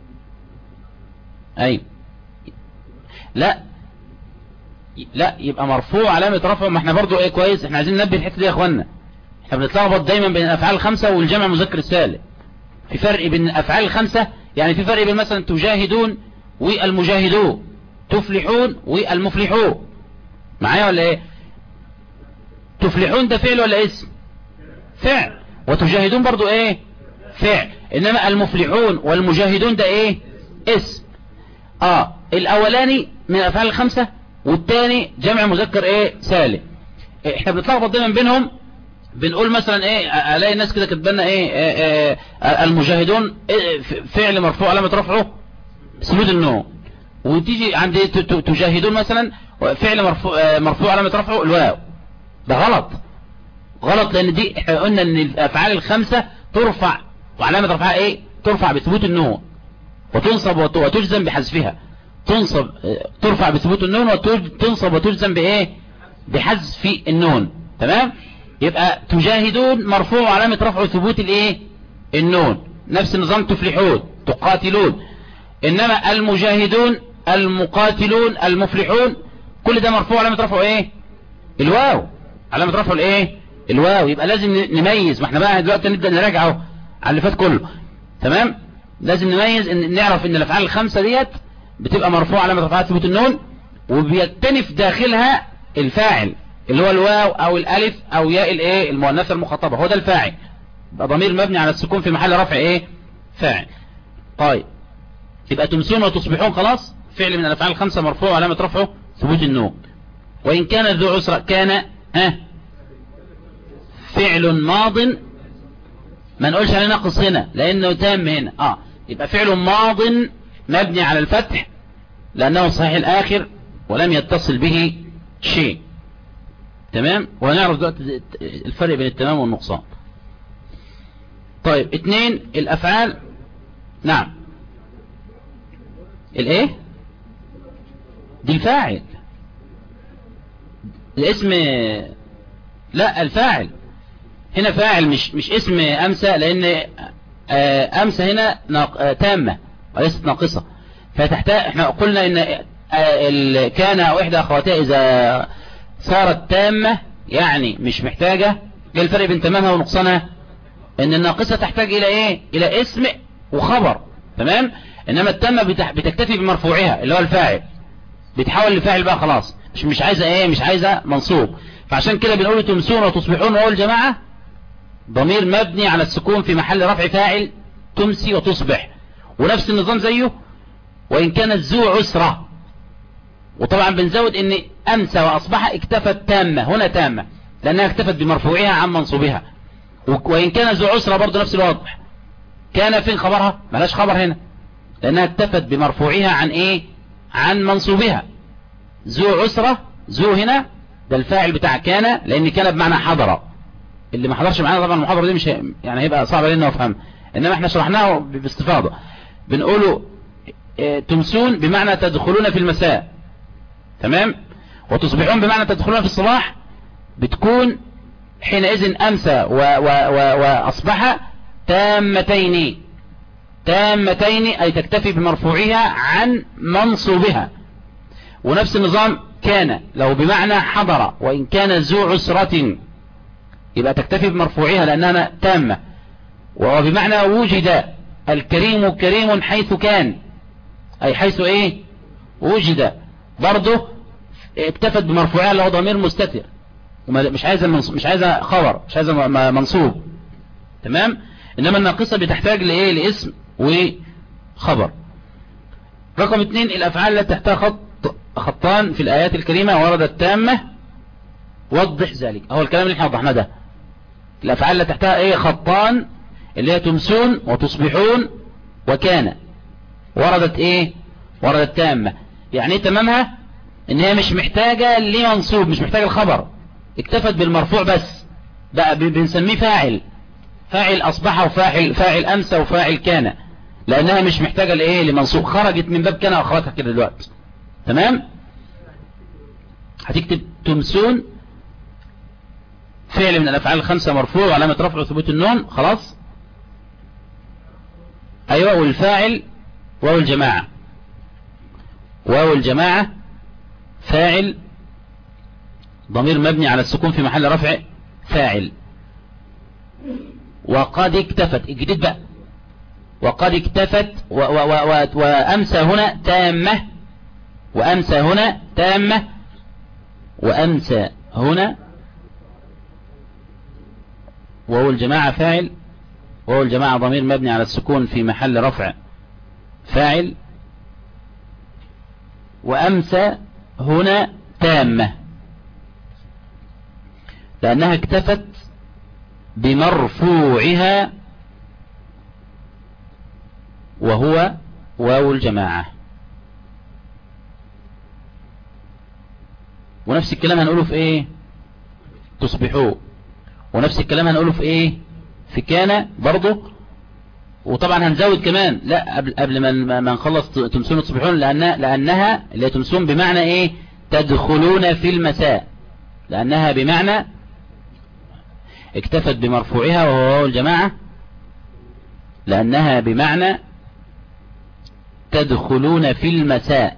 أي لا لا يبقى مرفوع علامة رفعه ما احنا برضو ايه كويس احنا عايزين ننبه الحته دي يا اخوانا احنا بنتلخبط دايما بين الافعال الخمسة والجمع مذكر السالم في فرق بين الافعال الخمسة يعني في فرق بين مثلا تجاهدون والمجاهدون تفلحون والمفلحون معايا ولا ايه تفلحون ده فعل ولا اسم فعل وتجاهدون برضو ايه فعل انما المفلحون والمجاهدون ده ايه اسم اه الاولاني من الافعال الخمسة والتاني جمع مذكر ايه سالم احنا بنتلخبط دايما بينهم بنقول مثلا ايه الاقي الناس كده كاتبه ايه, إيه, إيه المجاهدون إيه فعل مرفوع علامه رفعه سجود النوم وتيجي عند تجاهدون مثلا فعل مرفوع مرفوع علامه رفعه الواو ده غلط غلط لان دي احنا قلنا ان الافعال الخمسه ترفع وعلامه رفعها ايه ترفع بثبوت النون وتنصب وتجزم بحذفها تنصب ترفع بثبوت النون وتنصب وتجزم بايه بحذف النون تمام يبقى تجاهدون مرفوع علامة رفع ثبوت الايه النون نفس النظام تفلحون تقاتلون انما المجاهدون المقاتلون المفلحون كل ده مرفوع علامة رفعه ايه الواو علامة رفعه الايه الواو يبقى لازم نميز ما احنا بقى دلوقتي نبدأ نراجعه على اللي فات كله تمام لازم نميز ان نعرف ان الافعال الخمسة ديت بتبقى مرفوعة علامة رفعها ثبوت النون وبيكتنف داخلها الفاعل اللي هو الواو او الالف او ياء الايه المؤنثه المخاطبه هو ده الفاعل يبقى ضمير مبني على السكون في محل رفع ايه فاعل طيب يبقى تمسون وتصبحون خلاص فعل من الافعال الخمسه مرفوع علامه رفعه ثبوت النون وان كان ذو عسره كان ها فعل ماض ما نقولش عليه ناقص هنا لانه تام هنا اه يبقى فعل ماض مبني على الفتح لانه صحيح الاخر ولم يتصل به شيء تمام وهنعرف دلوقتي الفرق بين التمام والنقصان طيب اتنين الافعال نعم الايه دي الفاعل الاسم لا الفاعل هنا فاعل مش مش اسم امسى لان امسى هنا ناق... تامة وليست ناقصة فتحتاج احنا قلنا ان كان او احدى اخواتها اذا صارت تامة يعني مش محتاجة ايه الفرق بين تمامها ونقصانها ان الناقصة تحتاج الى ايه الى اسم وخبر تمام انما التامة بتكتفي بمرفوعها اللي هو الفاعل بتحول لفاعل بقى خلاص مش مش عايزة ايه مش عايزة منصوب فعشان كده بنقول تمسون وتصبحون وهو الجماعة ضمير مبني على السكون في محل رفع فاعل تمسي وتصبح ونفس النظام زيه وإن كانت ذو عسرة وطبعا بنزود ان امسى واصبح اكتفت تامة هنا تامة لانها اكتفت بمرفوعها عن منصوبها وان كان ذو عسرة برضه نفس الوضع كان فين خبرها ملاش خبر هنا لانها اكتفت بمرفوعها عن ايه عن منصوبها ذو عسرة ذو هنا ده الفاعل بتاع كان لان كان بمعنى حضر اللي ما حضرش معانا طبعا المحاضرة دي مش يعني هيبقى صعب علينا نفهم انما احنا شرحناه باستفاضة بنقوله اه تمسون بمعنى تدخلون في المساء تمام وتصبحون بمعنى تدخلون في الصباح بتكون حينئذ أمسى و و و وأصبح تامتين تامتين أي تكتفي بمرفوعها عن منصوبها ونفس النظام كان لو بمعنى حضر وإن كان ذو عسرة يبقى تكتفي بمرفوعها لأنها تامة وبمعنى وجد الكريم كريم حيث كان أي حيث إيه وجد برضه اكتفت بمرفوعها اللي هو ضمير مستتر مش عايزه مش عايزه خبر مش عايزه منصوب تمام انما الناقصه بتحتاج لايه لاسم وخبر رقم اثنين الافعال التي تحتها خط خطان في الايات الكريمه وردت تامه وضح ذلك هو الكلام اللي احنا وضحناه ده الافعال التي تحتها ايه خطان اللي هي تمسون وتصبحون وكان وردت ايه وردت تامة يعني ايه تمامها ان هي مش محتاجة لمنصوب مش محتاجة الخبر اكتفت بالمرفوع بس بقى بنسميه فاعل فاعل اصبح وفاعل فاعل امسى وفاعل كان لانها مش محتاجة لايه لمنصوب خرجت من باب كان واخرجها كده دلوقتي تمام هتكتب تمسون فعل من الافعال الخمسة مرفوع وعلامة رفع ثبوت النون خلاص ايوه والفاعل واو الجماعة واو الجماعة فاعل ضمير مبني على السكون في محل رفع فاعل وقد اكتفت الجديد بقى وقد اكتفت و و و وأمسى هنا تامة وأمسى هنا تامة وأمسى هنا وهو الجماعة فاعل وهو الجماعة ضمير مبني على السكون في محل رفع فاعل وأمسى هنا تامة لأنها اكتفت بمرفوعها وهو واو الجماعة ونفس الكلام هنقوله في ايه تصبحوا ونفس الكلام هنقوله في ايه في كان برضه وطبعا هنزود كمان لا قبل قبل ما ما نخلص تمسون تصبحون لأنها لأنها اللي هي تمسون بمعنى ايه تدخلون في المساء لأنها بمعنى اكتفت بمرفوعها وهو الجماعة لأنها بمعنى تدخلون في المساء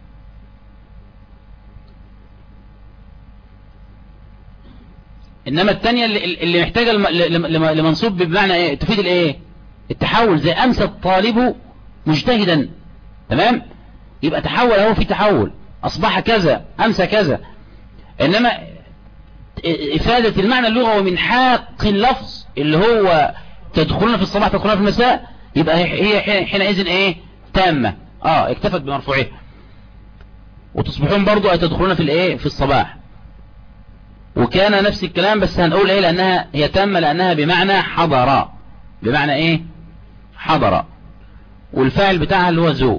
إنما الثانية اللي محتاجة لمنصوب بمعنى ايه تفيد الايه التحول زي أمس الطالب مجتهدا تمام يبقى تحول اهو في تحول أصبح كذا أمسى كذا إنما إفادة المعنى اللغوي من حاق اللفظ اللي هو تدخلنا في الصباح تدخلنا في المساء يبقى هي حينئذ ايه تامة اه اكتفت بمرفوعها وتصبحون برضو اي تدخلون في الايه في الصباح وكان نفس الكلام بس هنقول ايه لانها هي تامة لانها بمعنى حضر بمعنى ايه حضر والفاعل بتاعها اللي هو ذو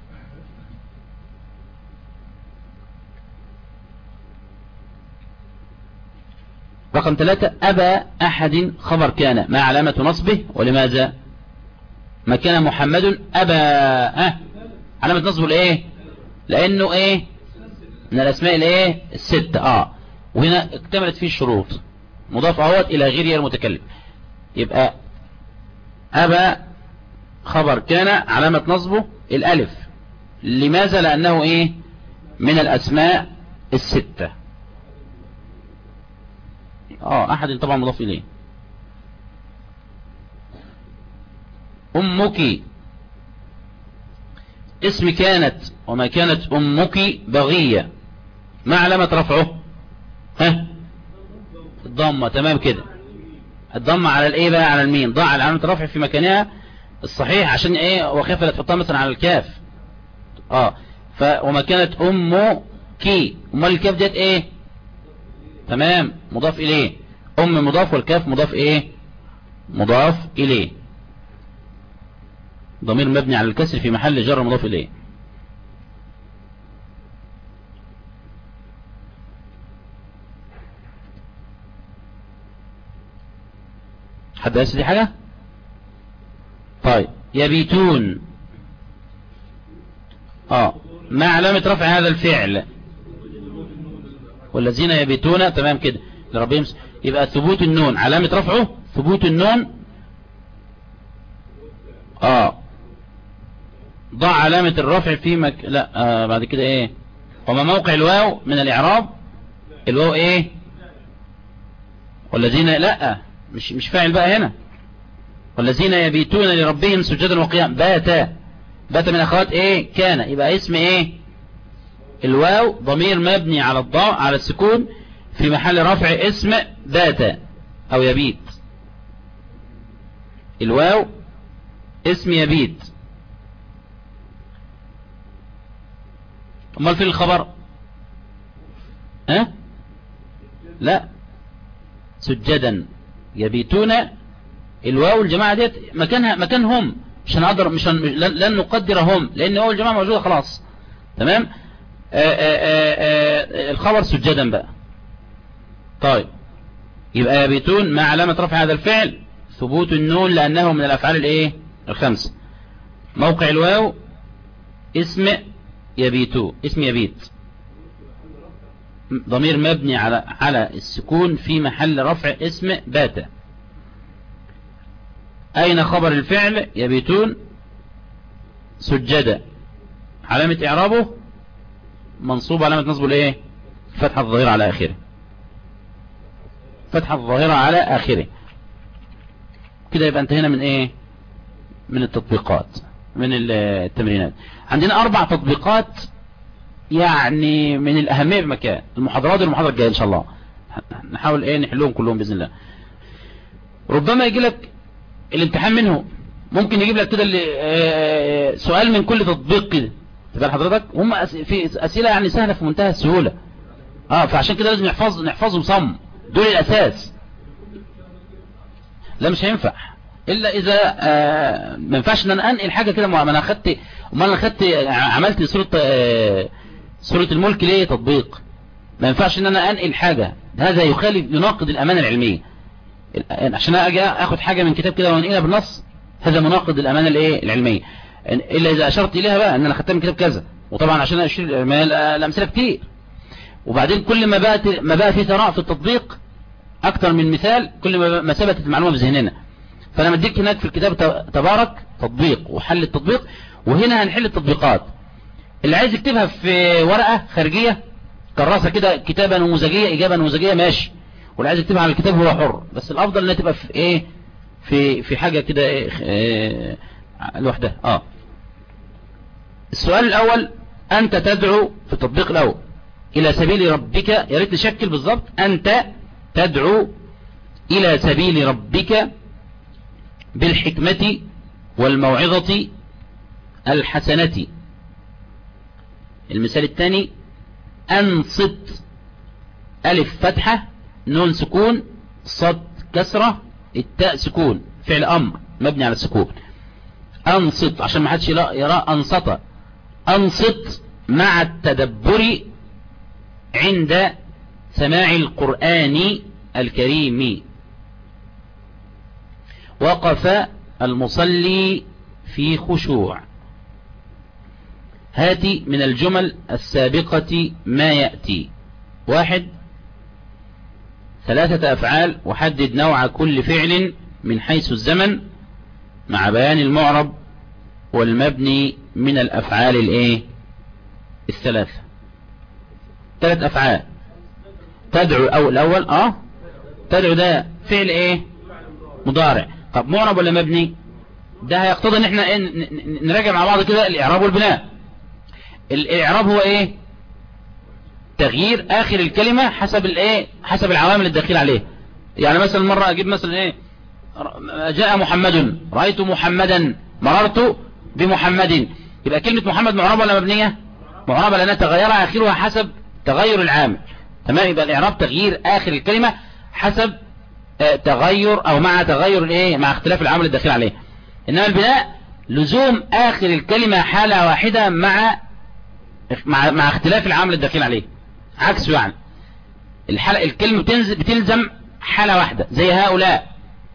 رقم ثلاثة أبى أحد خبر كان ما علامة نصبه ولماذا ما كان محمد أبى أه علامة نصبه الإيه لأنه إيه من الأسماء الإيه الستة آه وهنا اكتملت فيه الشروط مضاف عوض إلى غير المتكلم يبقى أبى خبر كان علامة نصبه الألف لماذا لأنه إيه من الأسماء الستة اه احد طبعا مضاف اليه امك اسم كانت وما كانت امك بغية ما علامة رفعه ها الضمة تمام كده الضمة على الايه بقى على المين ضع علامة رفع في مكانها الصحيح عشان ايه وخاف لا تحطها مثلا على الكاف اه ف وما كانت امك امال الكاف ديت ايه تمام مضاف إليه أم مضاف والكاف مضاف إيه مضاف إليه ضمير مبني على الكسر في محل جر مضاف إليه حد يسأل دي حاجة طيب يبيتون اه ما علامة رفع هذا الفعل والذين يبيتون تمام كده لربهم يبقى ثبوت النون علامة رفعه ثبوت النون اه ضع علامة الرفع في مك... لا آه بعد كده ايه وما موقع الواو من الاعراب الواو ايه والذين لا مش مش فاعل بقى هنا والذين يبيتون لربهم سجدا وقيام بات بات من اخوات ايه كان يبقى اسم ايه الواو ضمير مبني على الضاء على السكون في محل رفع اسم بات او يبيت الواو اسم يبيت امال في الخبر ها أه؟ لا سجدا يبيتون الواو الجماعة ديت مكانها مكانهم مش هنقدر مش هن... لن... لن نقدرهم لان هو الجماعة موجودة خلاص تمام آآ آآ آآ الخبر سجدا بقى طيب يبقى يبيتون مع علامة رفع هذا الفعل ثبوت النون لأنه من الأفعال الايه الخمسة موقع الواو اسم يبيتو اسم يبيت ضمير مبني على على السكون في محل رفع اسم باتا أين خبر الفعل يبيتون سجدا علامة إعرابه منصوب علامة نصبه الايه فتحة الظاهرة على آخره فتحة الظاهرة على آخره كده يبقى انتهينا من ايه من التطبيقات من التمرينات عندنا أربع تطبيقات يعني من الأهمية بمكان المحاضرات والمحاضرة الجاية إن شاء الله نحاول ايه نحلهم كلهم بإذن الله ربما يجي لك الامتحان منه ممكن يجيب لك كده سؤال من كل تطبيق كده تبقى حضرتك هم في أسئلة يعني سهلة في منتهى السهولة اه فعشان كده لازم نحفظ نحفظهم صم دول الأساس لا مش هينفع إلا إذا آه ما ينفعش ان انا انقل حاجة كده ما انا اخدت ما انا اخدت عملت صورة آه سورة الملك ليه تطبيق ما ينفعش ان انا انقل حاجة هذا يخالف يناقض الامانة العلمية عشان اجي اخد حاجة من كتاب كده وانقلها بالنص هذا مناقض الامانة الايه العلمية الا اذا اشرت اليها بقى ان انا خدتها من كتاب كذا وطبعا عشان اشير الامثله كتير وبعدين كل ما بقى ما بقى في ثراء في التطبيق اكتر من مثال كل ما ما ثبتت المعلومه في ذهننا فانا مديك هناك في الكتاب تبارك تطبيق وحل التطبيق وهنا هنحل التطبيقات اللي عايز يكتبها في ورقه خارجيه كراسه كده كتابه نموذجيه اجابه نموذجيه ماشي واللي عايز يكتبها على الكتاب هو حر بس الافضل انها تبقى في ايه في في حاجه كده إيه, إيه لوحدها اه السؤال الأول أنت تدعو في التطبيق الأول إلى سبيل ربك يا ريت نشكل بالضبط أنت تدعو إلى سبيل ربك بالحكمة والموعظة الحسنة المثال الثاني أنصت ألف فتحة نون سكون صد كسرة التاء سكون فعل أمر مبني على السكون أنصت عشان ما حدش يرى أنصت أنصت مع التدبر عند سماع القرآن الكريم وقف المصلي في خشوع هاتي من الجمل السابقة ما يأتي واحد ثلاثة أفعال وحدد نوع كل فعل من حيث الزمن مع بيان المعرب والمبني من الأفعال الايه الثلاثة ثلاث أفعال تدعو أو الأول اه تدعو ده فعل ايه مضارع طب معرب ولا مبني ده هيقتضي ان احنا ايه نراجع مع بعض كده الاعراب والبناء الاعراب هو ايه تغيير اخر الكلمة حسب الايه حسب العوامل الداخله عليه يعني مثلا مرة اجيب مثلا ايه جاء محمد رأيت محمدا مررت بمحمد يبقى كلمة محمد معربة ولا مبنية معربة لأنها تغير آخرها حسب تغير العامل تمام يبقى الإعراب تغيير آخر الكلمة حسب تغير أو مع تغير الإيه مع اختلاف العامل الداخل عليه إنما البناء لزوم آخر الكلمة حالة واحدة مع مع مع اختلاف العامل الداخل عليه عكسه يعني الحلقة الكلمة بتلزم حالة واحدة زي هؤلاء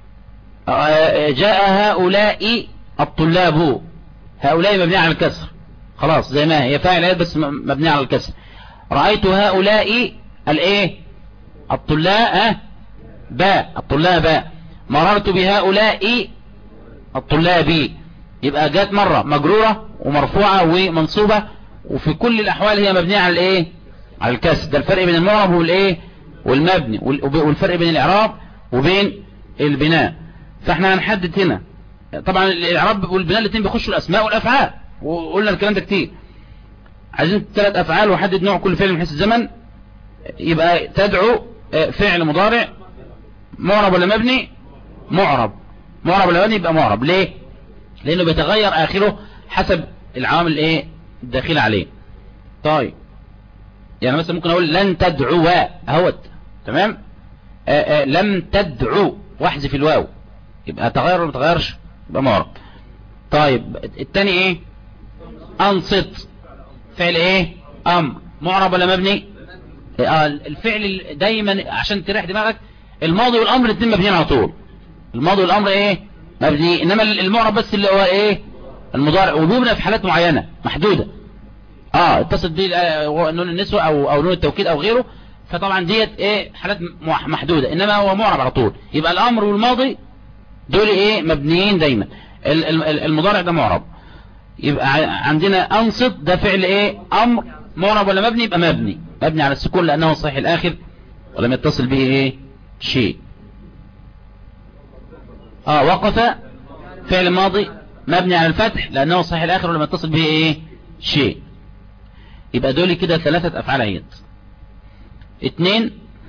جاء هؤلاء الطلاب هؤلاء مبنية على الكسر خلاص زي ما هي فاعل بس مبنية على الكسر رأيت هؤلاء الايه الطلاب باء الطلاب باء مررت بهؤلاء الطلاب يبقى جات مرة مجرورة ومرفوعة ومنصوبة وفي كل الأحوال هي مبنية على الايه على الكسر ده الفرق بين المعرب والايه والمبني والفرق بين الإعراب وبين البناء فاحنا هنحدد هنا طبعا الإعراب والبناء الاثنين بيخشوا الأسماء والأفعال وقلنا الكلام ده كتير عايزين ثلاث أفعال وحدد نوع كل فعل من حيث الزمن يبقى تدعو فعل مضارع معرب ولا مبني معرب معرب ولا مبني يبقى معرب ليه لأنه بيتغير آخره حسب العوامل الايه الداخله عليه طيب يعني مثلا ممكن أقول لن تدعو اهوت تمام آآ آآ لم تدعو واحذف الواو يبقى تغير ولا ما تغيرش يبقى معرب طيب التاني ايه انصت فعل ايه امر معرب ولا مبني آه الفعل دايما عشان تريح دماغك الماضي والامر الاثنين مبنيين على طول الماضي والامر ايه مبني انما المعرب بس اللي هو ايه المضارع وبيبنى في حالات معينة محدودة اه اتصل بيه نون النسوة او او نون التوكيد او غيره فطبعا ديت ايه حالات محدودة انما هو معرب على طول يبقى الامر والماضي دول ايه مبنيين دايما المضارع ده معرب يبقى عندنا انصت ده فعل ايه امر معرب ولا مبني يبقى مبني مبني على السكون لانه صحيح الاخر ولم يتصل به ايه شيء اه وقف فعل ماضي مبني على الفتح لانه صحيح الاخر ولم يتصل به ايه شيء يبقى دول كده ثلاثة افعال اهيت اثنين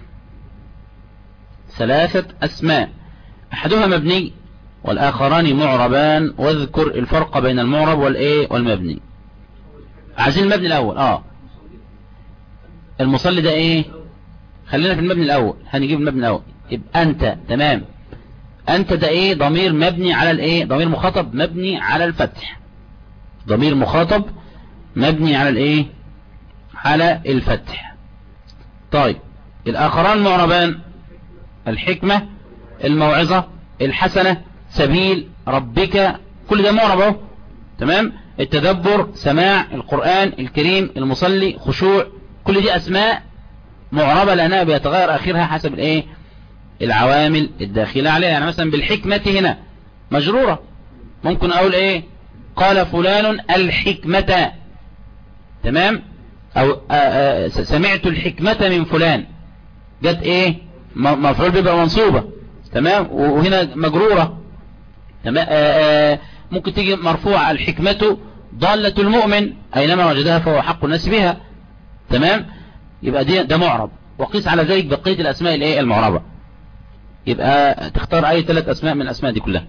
ثلاثة اسماء احدها مبني والاخران معربان واذكر الفرق بين المعرب والايه والمبني عايزين المبني الاول اه المصلي ده ايه خلينا في المبني الاول هنجيب المبني الاول يبقى انت تمام انت ده ايه ضمير مبني على الايه ضمير مخاطب مبني على الفتح ضمير مخاطب مبني على الايه على الفتح طيب الاخران معربان الحكمة الموعظة الحسنة سبيل ربك كل ده معرب اهو تمام التدبر سماع القرآن الكريم المصلي خشوع كل دي اسماء معربة لانها بيتغير اخرها حسب الايه العوامل الداخلة عليها يعني مثلا بالحكمة هنا مجرورة ممكن اقول ايه قال فلان الحكمة تمام او آآ آآ سمعت الحكمة من فلان جت ايه مفعول بيبقى منصوبة تمام وهنا مجرورة تمام آآ ممكن تيجي مرفوع الحكمة ضالة المؤمن اينما وجدها فهو حق الناس بها تمام يبقى دي ده معرب وقيس على ذلك بقية الاسماء الايه المعربة يبقى تختار اي ثلاث اسماء من الاسماء دي كلها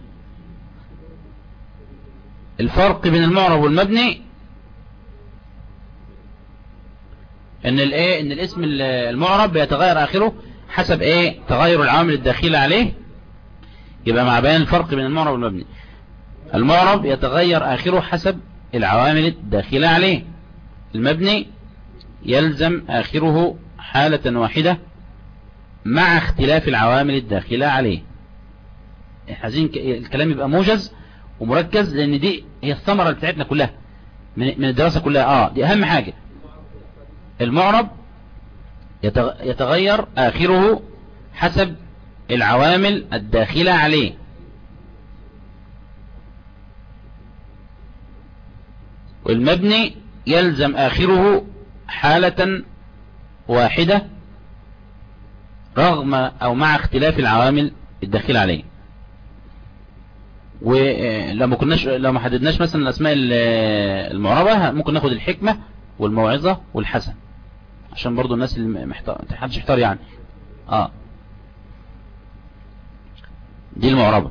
الفرق بين المعرب والمبني ان الايه ان الاسم المعرب بيتغير اخره حسب ايه تغير العوامل الداخلة عليه يبقى مع بيان الفرق بين المعرب والمبني المعرب يتغير اخره حسب العوامل الداخلة عليه المبني يلزم اخره حالة واحدة مع اختلاف العوامل الداخلة عليه عايزين الكلام يبقى موجز ومركز لان دي هي الثمرة بتاعتنا كلها من الدراسة كلها اه دي اهم حاجة المعرب يتغير آخره حسب العوامل الداخلة عليه والمبني يلزم آخره حالة واحدة رغم أو مع اختلاف العوامل الداخلة عليه ولما كناش لو ما حددناش مثلا الأسماء المعربة ممكن ناخد الحكمة والموعظة والحسن عشان برضو الناس اللي محتار محدش يحتار يعني اه دي المعربة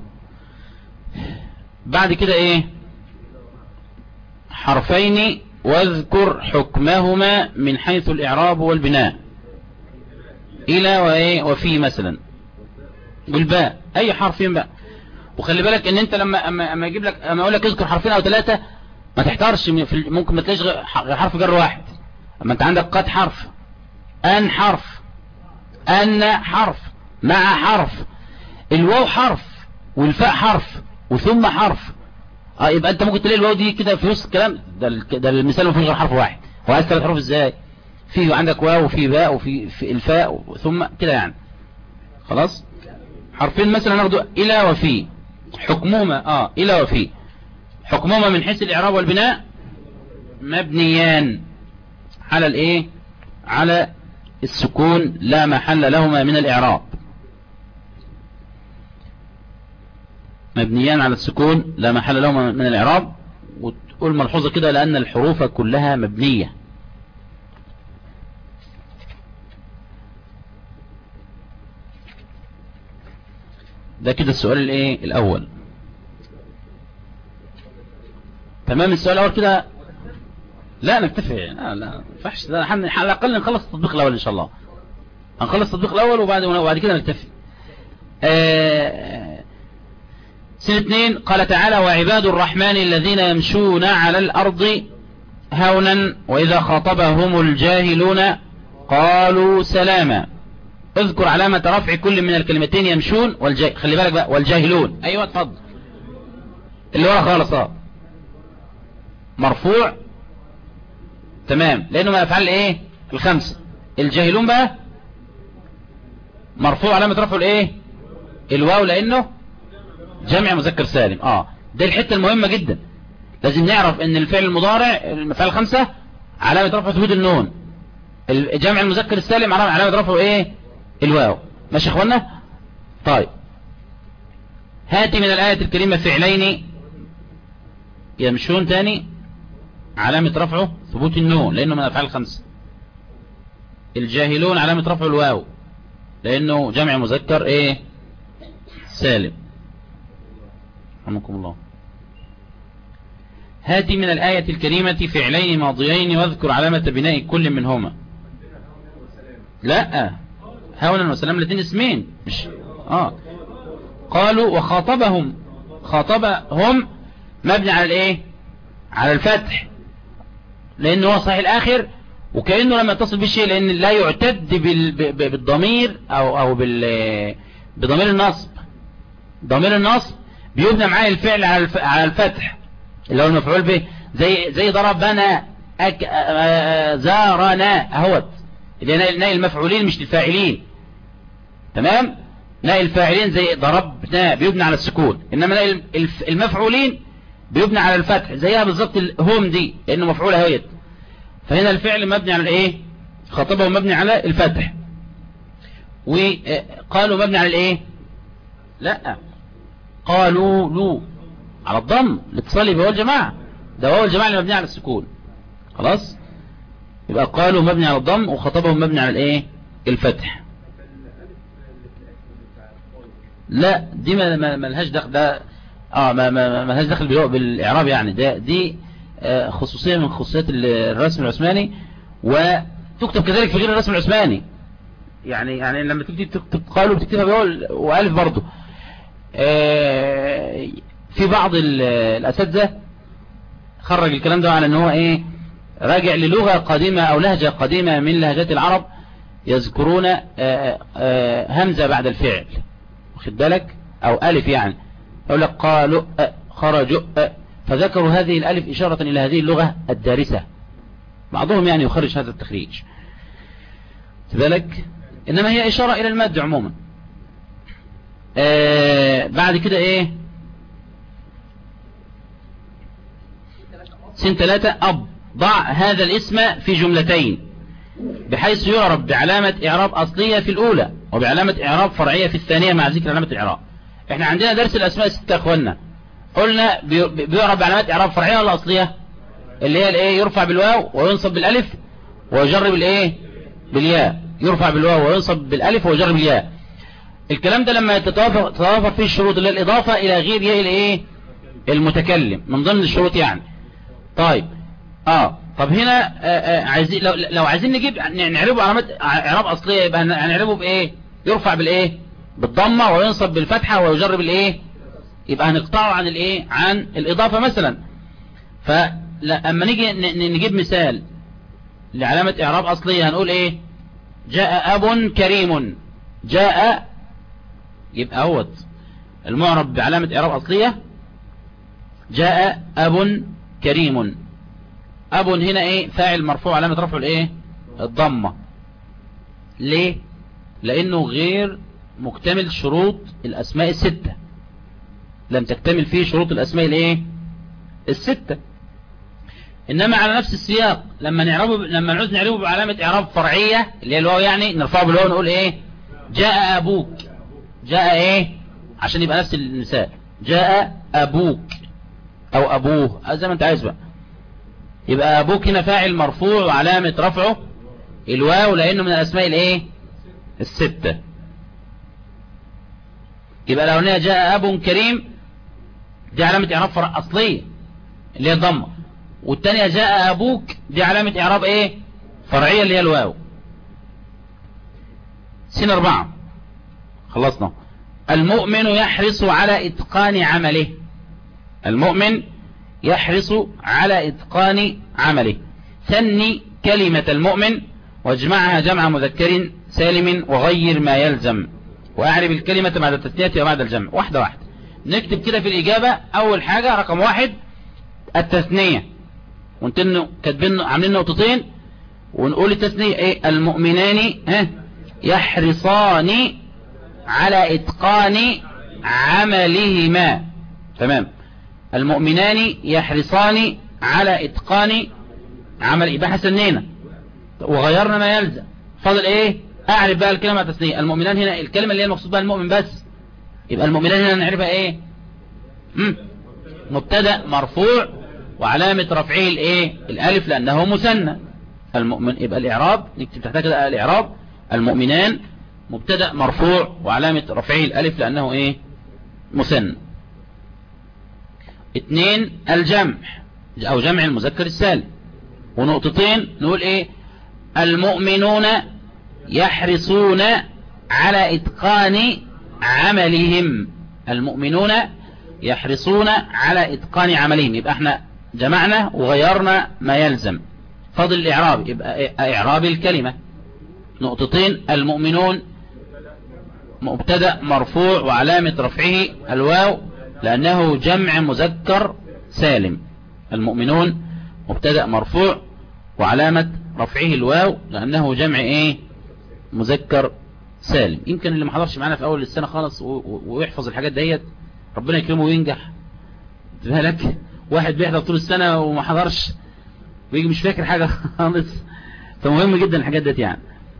بعد كده ايه حرفين واذكر حكمهما من حيث الاعراب والبناء الى وايه وفي مثلا والباء اي حرفين بقى وخلي بالك ان انت لما اما اما اجيب لك اما اقول لك اذكر حرفين او ثلاثه ما تحتارش ممكن ما تلاقيش غير حرف جر واحد اما انت عندك قد حرف ان حرف ان حرف مع حرف الواو حرف والفاء حرف وثم حرف اه يبقى انت ممكن تلاقي الواو دي كده في وسط الكلام ده ده المثال ما فيهوش غير حرف واحد وعايز ثلاث حروف ازاي في عندك واو وفي باء وفي في الفاء ثم كده يعني خلاص حرفين مثلا ناخده الى وفي حكمهما اه الى وفي حكمهما من حيث الاعراب والبناء مبنيان على الايه على السكون لا محل لهما من الاعراب مبنيان على السكون لا محل لهما من الاعراب وتقول ملحوظة كده لان الحروف كلها مبنية ده كده السؤال الايه الاول تمام السؤال الاول كده لا نكتفي لا لا فحش ده على الاقل نخلص التطبيق الاول ان شاء الله هنخلص التطبيق الاول وبعد وبعد كده نكتفي آه سنة اثنين قال تعالى وعباد الرحمن الذين يمشون على الأرض هونا وإذا خاطبهم الجاهلون قالوا سلاما اذكر علامة رفع كل من الكلمتين يمشون والجا... خلي بالك بقى والجاهلون ايوه اتفضل اللي ورا خالص اه مرفوع تمام لانه ما افعال ايه الخمسه الجاهلون بقى مرفوع علامه رفعه الايه الواو لانه جمع مذكر سالم اه دي الحته المهمه جدا لازم نعرف ان الفعل المضارع الافعال الخمسه علامه رفعه ثبوت النون الجمع المذكر السالم علامه رفعه ايه الواو ماشي يا اخوانا طيب هاتي من الآية الكريمة فعلين يمشون تاني علامة رفعه ثبوت النون لأنه من أفعال خمسة الجاهلون علامة رفعه الواو لأنه جمع مذكر إيه سالم رحمكم الله هاتي من الآية الكريمة فعلين ماضيين واذكر علامة بناء كل منهما لا هونا وسلام الاثنين اسمين مش اه قالوا وخاطبهم خاطبهم مبني على الايه على الفتح لانه هو صحيح الاخر وكأنه لما يتصل بالشيء لان لا يعتد بالضمير او او بال بضمير النصب ضمير النصب بيبنى معاه الفعل على الفتح اللي هو المفعول به زي زي ضربنا أك... زارنا اهوت اللي ناء المفعولين مش الفاعلين تمام ناء الفاعلين زي ضربنا بيبنى على السكون انما ناء المفعولين بيبنى على الفتح زيها بالظبط الهوم دي لانه مفعولة هيت فهنا الفعل مبني على الايه خطبه مبني على الفتح وقالوا مبني على الايه لا قالوا لو على الضم الاتصالي بهو الجماعة ده هو الجماعة اللي مبني على السكون خلاص يبقى قالوا مبني على الضم وخطبهم مبني على الايه الفتح لا دي ما ما لهاش دخل ده اه ما ما ما لهاش دخل بالاعراب يعني ده دي آه خصوصيه من خصوصيات الرسم العثماني وتكتب كذلك في غير الرسم العثماني يعني يعني لما تكتب تكتب قالوا بتكتبها بيقول والف برضه آه في بعض الاساتذه خرج الكلام ده على ان هو ايه راجع للغة قديمة او لهجة قديمة من لهجات العرب يذكرون آآ آآ همزة بعد الفعل واخد بالك او الف يعني يقول لك قالوا خرجوا فذكروا هذه الالف اشارة الى هذه اللغة الدارسة بعضهم يعني يخرج هذا التخريج بالك انما هي اشارة الى المد عموما بعد كده ايه سن ثلاثة اب ضع هذا الاسم في جملتين بحيث يعرف بعلامة إعراب أصلية في الأولى وبعلامة إعراب فرعية في الثانية مع ذكر علامة الإعراب احنا عندنا درس الأسماء الستة أخوانا قلنا بيعرف بعلامات إعراب فرعية ولا أصلية اللي هي الايه يرفع بالواو وينصب بالألف ويجر بالايه بالياء يرفع بالواو وينصب بالألف ويجر بالياء الكلام ده لما تتوافر, تتوافر فيه الشروط اللي هي الإضافة إلى غير ياء الايه المتكلم من ضمن الشروط يعني طيب اه طب هنا آه آه عايزين لو, لو عايزين نجيب نعربه علامات اعراب اصليه يبقى هنعربه بايه يرفع بالايه بالضمه وينصب بالفتحه ويجر بالايه يبقى هنقطعه عن الايه عن الاضافه مثلا فلما نيجي نجيب مثال لعلامه اعراب اصليه هنقول ايه جاء اب كريم جاء يبقى اهوت المعرب بعلامه اعراب اصليه جاء اب كريم اب هنا ايه فاعل مرفوع علامة رفعه الايه الضمة ليه لانه غير مكتمل شروط الاسماء الستة لم تكتمل فيه شروط الاسماء الايه الستة انما على نفس السياق لما نعربه لما نعوز نعربه بعلامة اعراب فرعية اللي هي الواو يعني نرفعه بالواو نقول ايه جاء ابوك جاء ايه عشان يبقى نفس المثال جاء ابوك او ابوه زي ما انت عايز بقى يبقى ابوك هنا فاعل مرفوع وعلامة رفعه الواو لانه من الاسماء الايه الستة يبقى لو هنا جاء اب كريم دي علامة اعراب فرع اصلية اللي هي الضمة والتانية جاء ابوك دي علامة اعراب ايه فرعية اللي هي الواو سين اربعة خلصنا المؤمن يحرص على إتقان عمله المؤمن يحرص على إتقان عمله ثني كلمة المؤمن واجمعها جمع مذكر سالم وغير ما يلزم وأعرب الكلمة بعد التثنية وبعد الجمع واحدة واحدة نكتب كده في الإجابة أول حاجة رقم واحد التثنية وانتنوا كاتبين عاملين نقطتين ونقول التثنية ايه المؤمنان ها يحرصان على اتقان عملهما تمام المؤمنان يحرصان على اتقان عمل يبقى حسنينا وغيرنا ما يلزم فاضل ايه اعرف بقى الكلمة التثنية المؤمنان هنا الكلمة اللي هي المقصود بها المؤمن بس يبقى المؤمنان هنا نعرفها ايه مم. مبتدا مرفوع وعلامة رفعه الايه الالف لانه مثنى المؤمن يبقى الاعراب نكتب تحتها كده الاعراب المؤمنان مبتدا مرفوع وعلامة رفعه الالف لانه ايه مثنى اثنين الجمع او جمع المذكر السالم ونقطتين نقول ايه المؤمنون يحرصون على اتقان عملهم المؤمنون يحرصون على اتقان عملهم يبقى احنا جمعنا وغيرنا ما يلزم فضل الاعراب يبقى اعراب الكلمة نقطتين المؤمنون مبتدا مرفوع وعلامة رفعه الواو لأنه جمع مذكر سالم المؤمنون مبتدا مرفوع وعلامة رفعه الواو لأنه جمع ايه مذكر سالم يمكن اللي ما حضرش معانا في أول السنة خالص ويحفظ الحاجات ديت ربنا يكرمه وينجح بالك واحد بيحضر طول السنة وما حضرش ويجي مش فاكر حاجة خالص فمهم جدا الحاجات ديت يعني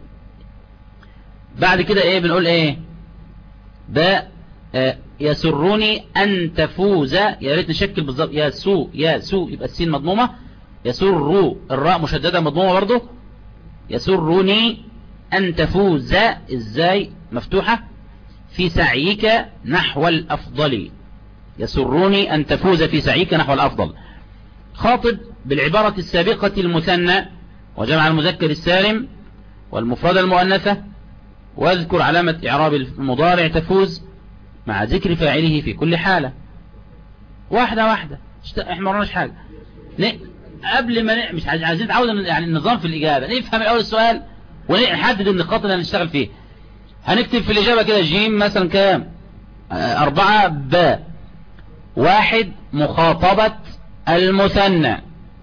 بعد كده ايه بنقول ايه ده آه يسرني ان تفوز يا ريت نشكل بالظبط يا سو يا سو يبقى السين مضمومه يسر الراء مشدده مضمومه برضه يسرني ان تفوز ازاي مفتوحه في سعيك نحو الافضل يسرني ان تفوز في سعيك نحو الافضل خاطب بالعبارة السابقة المثنى وجمع المذكر السالم والمفردة المؤنثة واذكر علامة إعراب المضارع تفوز مع ذكر فاعله في كل حالة واحدة واحدة احنا مرناش حاجة قبل ما ن... مش عايزين نتعود يعني النظام في الإجابة نفهم الأول السؤال ونحدد النقاط اللي هنشتغل فيها هنكتب في الإجابة كده جيم مثلا كام أربعة ب واحد مخاطبة المثنى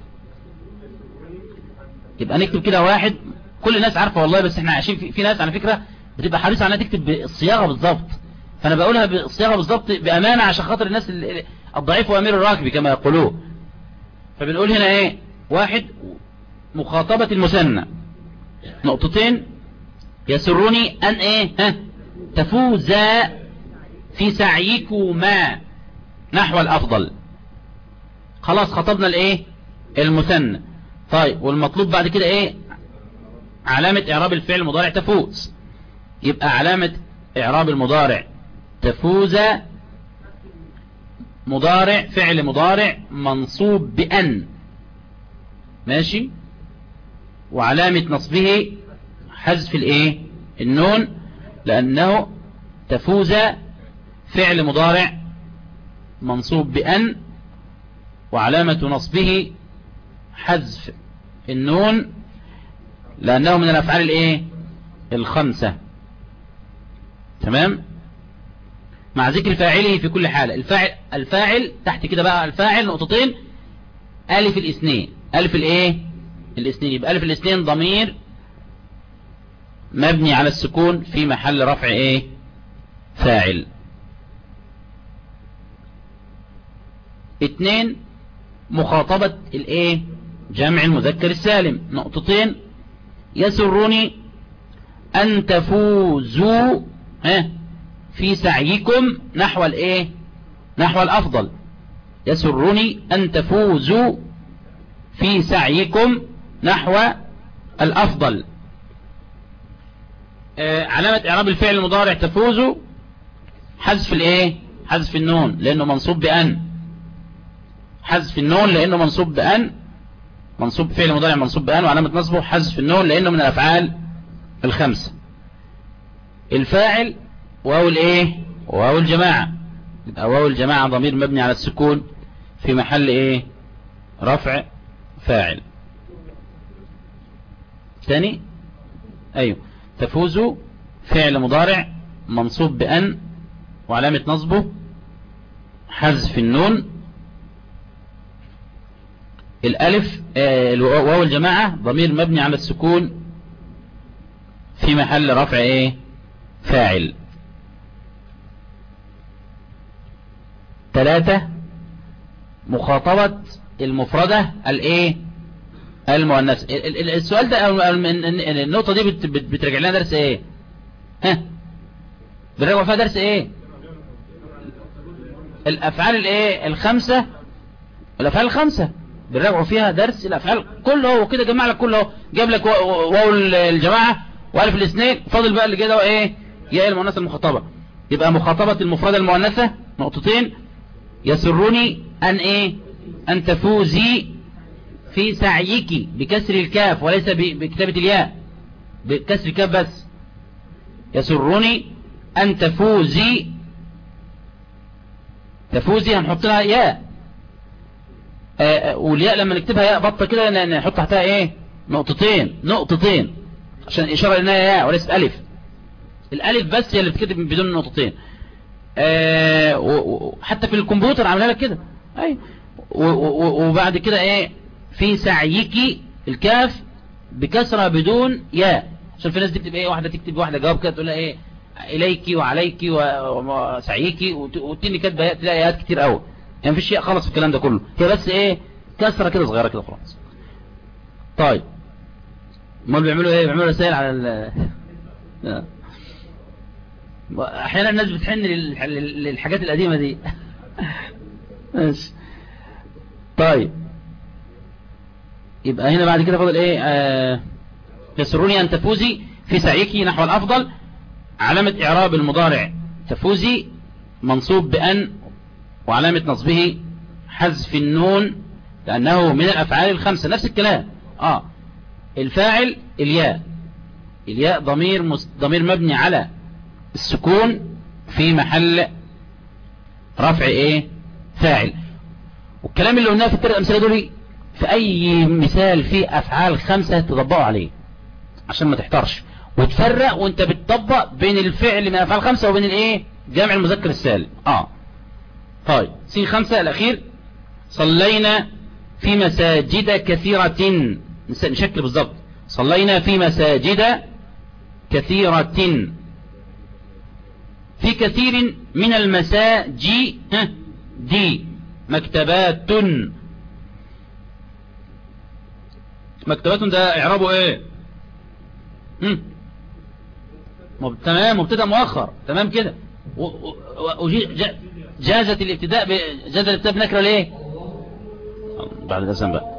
يبقى نكتب كده واحد كل الناس عارفة والله بس احنا عايشين في, في ناس على فكرة بتبقى حريصة على تكتب بالصياغة بالظبط فانا بقولها بالصياغة بالظبط بأمانة عشان خاطر الناس الضعيف وأمير الراكب كما يقولون فبنقول هنا ايه واحد مخاطبة المثنى نقطتين يسرني ان ايه ها تفوز في سعيكما نحو الافضل خلاص خطبنا الايه المثنى طيب والمطلوب بعد كده ايه علامة اعراب الفعل المضارع تفوز يبقى علامة اعراب المضارع تفوز مضارع فعل مضارع منصوب بأن ماشي وعلامة نصبه حذف الايه النون لأنه تفوز فعل مضارع منصوب بأن وعلامة نصبه حذف النون لأنه من الأفعال الايه الخمسة تمام مع ذكر فاعله في كل حالة الفاعل, الفاعل تحت كده بقى الفاعل نقطتين ألف الاثنين ألف الايه الاثنين يبقى ألف الاثنين ضمير مبني على السكون في محل رفع ايه فاعل اثنين مخاطبة الايه جمع المذكر السالم نقطتين يسرني ان تفوزوا ها في سعيكم نحو الايه نحو الافضل يسرني ان تفوزوا في سعيكم نحو الافضل آه علامة اعراب الفعل المضارع تفوزوا حذف الايه حذف النون لانه منصوب بان حذف النون لانه منصوب بان منصوب فعل مضارع منصوب بان وعلامة نصبه حذف النون لانه من الافعال الخمسة الفاعل واو الايه واو الجماعة يبقى واو الجماعة ضمير مبني على السكون في محل ايه رفع فاعل ثاني ايوه تفوز فعل مضارع منصوب بأن وعلامة نصبه حذف النون الألف آه واو الجماعة ضمير مبني على السكون في محل رفع ايه فاعل ثلاثة مخاطبة المفردة الايه المؤنث السؤال ده النقطة دي بترجع لنا درس ايه ها بنرجع فيها درس ايه الافعال الايه الخمسة الافعال الخمسة بنراجعوا فيها درس الافعال كله هو كده جمع لك كله جاب لك واو الجماعة والف الاثنين فاضل بقى اللي كده ايه يا المؤنثة المخاطبة يبقى مخاطبة المفردة المؤنثة نقطتين يسرني ان ايه ان تفوزي في سعيك بكسر الكاف وليس بكتابة الياء بكسر الكاف بس يسرني ان تفوزي تفوزي هنحط لها ياء آه والياء لما نكتبها ياء بطة كده نحط تحتها ايه نقطتين نقطتين عشان اشارة انها ياء وليست الف الالف بس هي اللي بتكتب بدون نقطتين آه وحتى في الكمبيوتر عاملها لك كده اي وبعد كده ايه في سعيك الكاف بكسرة بدون ياء عشان في ناس تكتب ايه واحدة تكتب واحدة جواب كده تقول لها ايه اليك وعليك وسعيك والتاني كاتبه ياء تلاقي ايات كتير قوي يعني مفيش شيء خالص في الكلام ده كله هي بس ايه كسرة كده صغيرة كده خلاص طيب امال بيعملوا ايه بيعملوا رسائل على ال احيانا الناس بتحن للحاجات القديمة دي ماشي طيب يبقى هنا بعد كده فاضل ايه آه يسروني ان تفوزي في سعيك نحو الافضل علامة اعراب المضارع تفوزي منصوب بان وعلامة نصبه حذف النون لانه من الافعال الخمسة نفس الكلام اه الفاعل الياء الياء ضمير مس... ضمير مبني على السكون في محل رفع ايه فاعل والكلام اللي قلناه في الثلاث امثله دول في اي مثال فيه افعال خمسة تطبقوا عليه عشان ما تحترش وتفرق وانت بتطبق بين الفعل من افعال خمسة وبين الايه جمع المذكر السالم اه طيب سين خمسة الاخير صلينا في مساجد كثيرة نشكل بالضبط صلينا في مساجد كثيرة في كثير من المساجي دي مكتبات مكتبات ده اعرابه ايه مم. تمام مبتدا مؤخر تمام كده جازت الابتداء جاز الابتداء بنكره ليه بعد الاسم بقى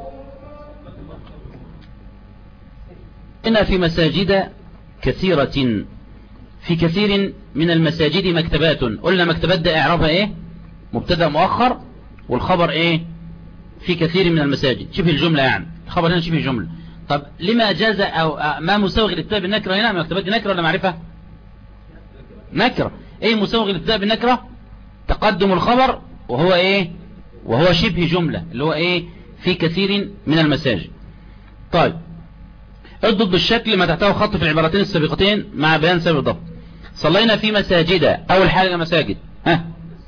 إن في مساجد كثيرة في كثير من المساجد مكتبات قلنا مكتبات ده اعرابها ايه مبتدا مؤخر والخبر ايه في كثير من المساجد شبه الجملة يعني الخبر هنا شبه الجملة طب لما جاز او ما مسوغ الابتداء بالنكرة هنا مكتبات نكرة ولا معرفة نكرة ايه مسوغ الابتداء بالنكرة تقدم الخبر وهو ايه وهو شبه جملة اللي هو ايه في كثير من المساجد طيب اضبط بالشكل ما تحته خط في العبارتين السابقتين مع بيان سبب الضبط صلينا في مساجد اول حاجة مساجد ها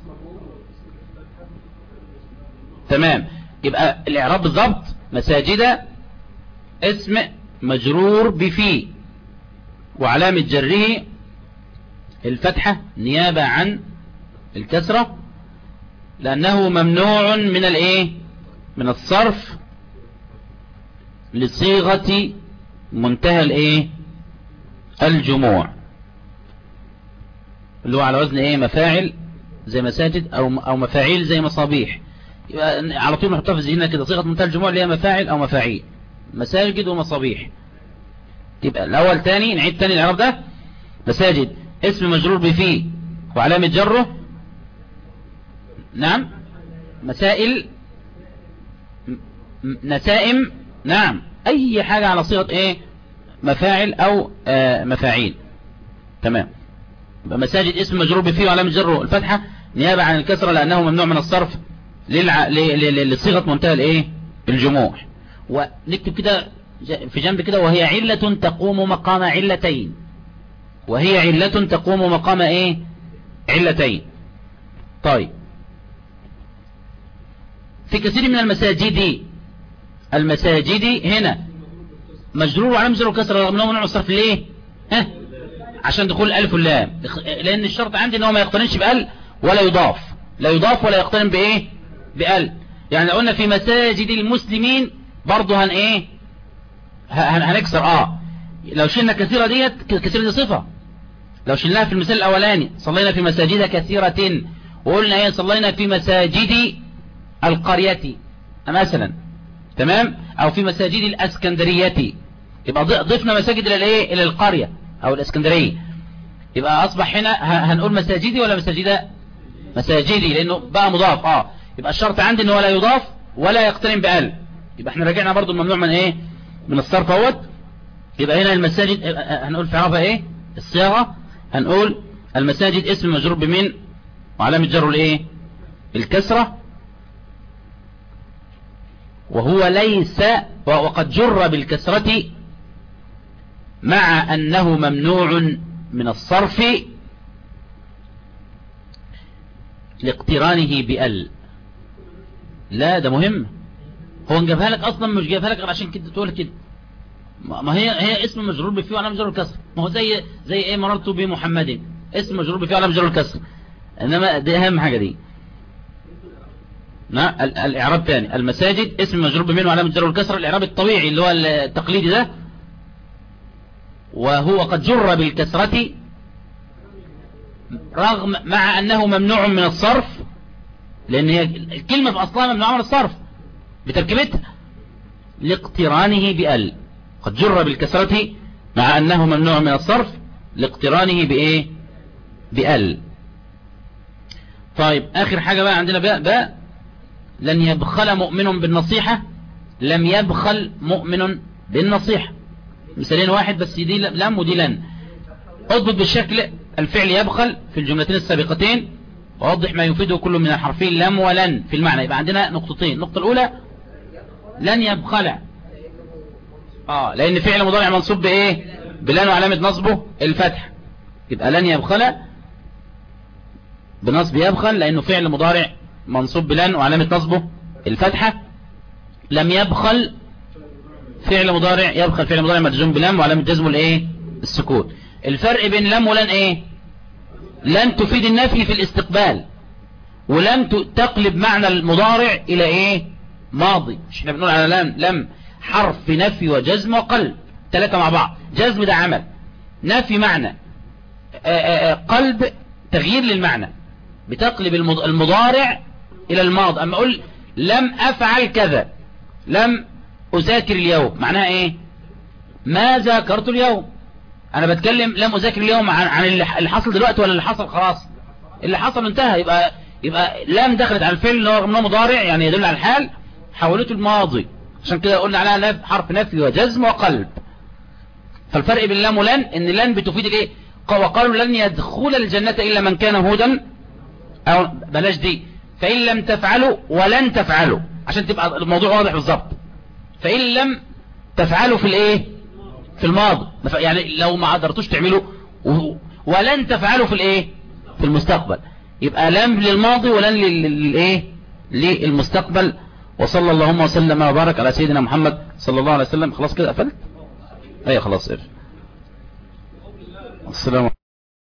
تمام يبقى الاعراب بالضبط مساجد اسم مجرور بفي وعلامة جره الفتحة نيابة عن الكسرة لأنه ممنوع من الايه من الصرف لصيغة منتهى الايه الجموع اللي هو على وزن ايه مفاعل زي مساجد او او مفاعيل زي مصابيح يبقى على طول نحطها في ذهننا كده صيغه منتهى الجموع اللي هي مفاعل او مفاعيل مساجد ومصابيح يبقى الاول تاني نعيد تاني الاعراب ده مساجد اسم مجرور بفي وعلامه جره نعم مسائل نسائم نعم اي حاجة على صيغة ايه مفاعل او آه مفاعيل تمام يبقى مساجد اسم مجرور فيه وعلامة جره الفتحة نيابة عن الكسرة لأنه ممنوع من الصرف للع... ل... ل... لصيغة منتهى الايه الجموع ونكتب كده في جنب كده وهي علة تقوم مقام علتين وهي علة تقوم مقام ايه علتين طيب في كثير من المساجد المساجد هنا مجرور وعلى مجرور كسر رغم انه منع الصرف ليه ها عشان دخول الالف واللام لان الشرط عندي ان هو ما يقترنش بال ولا يضاف لا يضاف ولا يقترن بايه بال يعني قلنا في مساجد المسلمين برضه هن ايه هن هنكسر اه لو شلنا كثيرة ديت كثيرة دي صفة لو شلناها في المثال الاولاني صلينا في مساجد كثيرة وقلنا ايه صلينا في مساجد القرية مثلا تمام او في مساجد الاسكندرية يبقى ضفنا مساجد الى الايه الى القرية او الاسكندرية يبقى اصبح هنا هنقول مساجدي ولا مساجد مساجدي لانه بقى مضاف اه يبقى الشرط عندي ان هو لا يضاف ولا يقترن بقلب يبقى احنا راجعنا برضو الممنوع من ايه من الصرف اهوت يبقى هنا المساجد هنقول في عرفة ايه الصياغة هنقول المساجد اسم مجرور بمين وعلامة جره الايه الكسرة وهو ليس وقد جر بالكسرة مع أنه ممنوع من الصرف لاقترانه بأل لا ده مهم هو نجابها لك أصلا مش جابها لك عشان كده تقول كده ما هي هي اسم مجرور بفيه وعلى مجرور الكسر ما هو زي زي ايه مررت بمحمد اسم مجرور بفيه وعلى مجرور الكسر انما دي اهم حاجه دي ما الاعراب ثاني المساجد اسم مجرور بمين وعلامه جر الكسر الاعراب الطبيعي اللي هو التقليدي ده وهو قد جر بالكسرة رغم مع انه ممنوع من الصرف لان هي الكلمة في اصلها ممنوع من الصرف بتركيبتها لاقترانه بال قد جر بالكسرة مع انه ممنوع من الصرف لاقترانه بايه بال طيب اخر حاجة بقى عندنا باء باء لن يبخل مؤمن بالنصيحة لم يبخل مؤمن بالنصيحة مثالين واحد بس دي لم ودي لن اضبط بالشكل الفعل يبخل في الجملتين السابقتين ووضح ما يفيده كل من الحرفين لم ولن في المعنى يبقى عندنا نقطتين النقطة الأولى لن يبخل اه لأن فعل مضارع منصوب بإيه بلن وعلامة نصبه الفتح يبقى لن يبخل بنصب يبخل لأنه فعل مضارع منصوب بلن وعلامة نصبه الفتحة لم يبخل فعل مضارع يبخل فعل مضارع مجزوم بلم وعلامة جزمه الايه السكون الفرق بين لم ولن ايه لن تفيد النفي في الاستقبال ولم تقلب معنى المضارع الى ايه ماضي مش احنا بنقول على لم لم حرف نفي وجزم وقلب ثلاثة مع بعض جزم ده عمل نفي معنى آآ آآ قلب تغيير للمعنى بتقلب المضارع الى الماضي اما اقول لم افعل كذا لم اذاكر اليوم معناها ايه ما ذاكرت اليوم انا بتكلم لم اذاكر اليوم عن, عن اللي حصل دلوقتي ولا اللي حصل خلاص اللي حصل انتهى يبقى يبقى لم دخلت على الفعل اللي هو مضارع يعني يدل على الحال حولته الماضي عشان كده قلنا عليها حرف نفي وجزم وقلب فالفرق بين لم ولن ان لن بتفيد ايه وقالوا لن يدخل الجنة الا من كان هودا او بلاش دي فان لم تفعلوا ولن تفعلوا عشان تبقى الموضوع واضح بالظبط فإن لم تفعلوا في الايه في الماضي يعني لو ما قدرتوش تعملوا ولن تفعلوا في الايه في المستقبل يبقى لم للماضي ولن للايه للمستقبل وصلى اللهم وسلم وبارك على سيدنا محمد صلى الله عليه وسلم خلاص كده قفلت ايه خلاص ايه السلام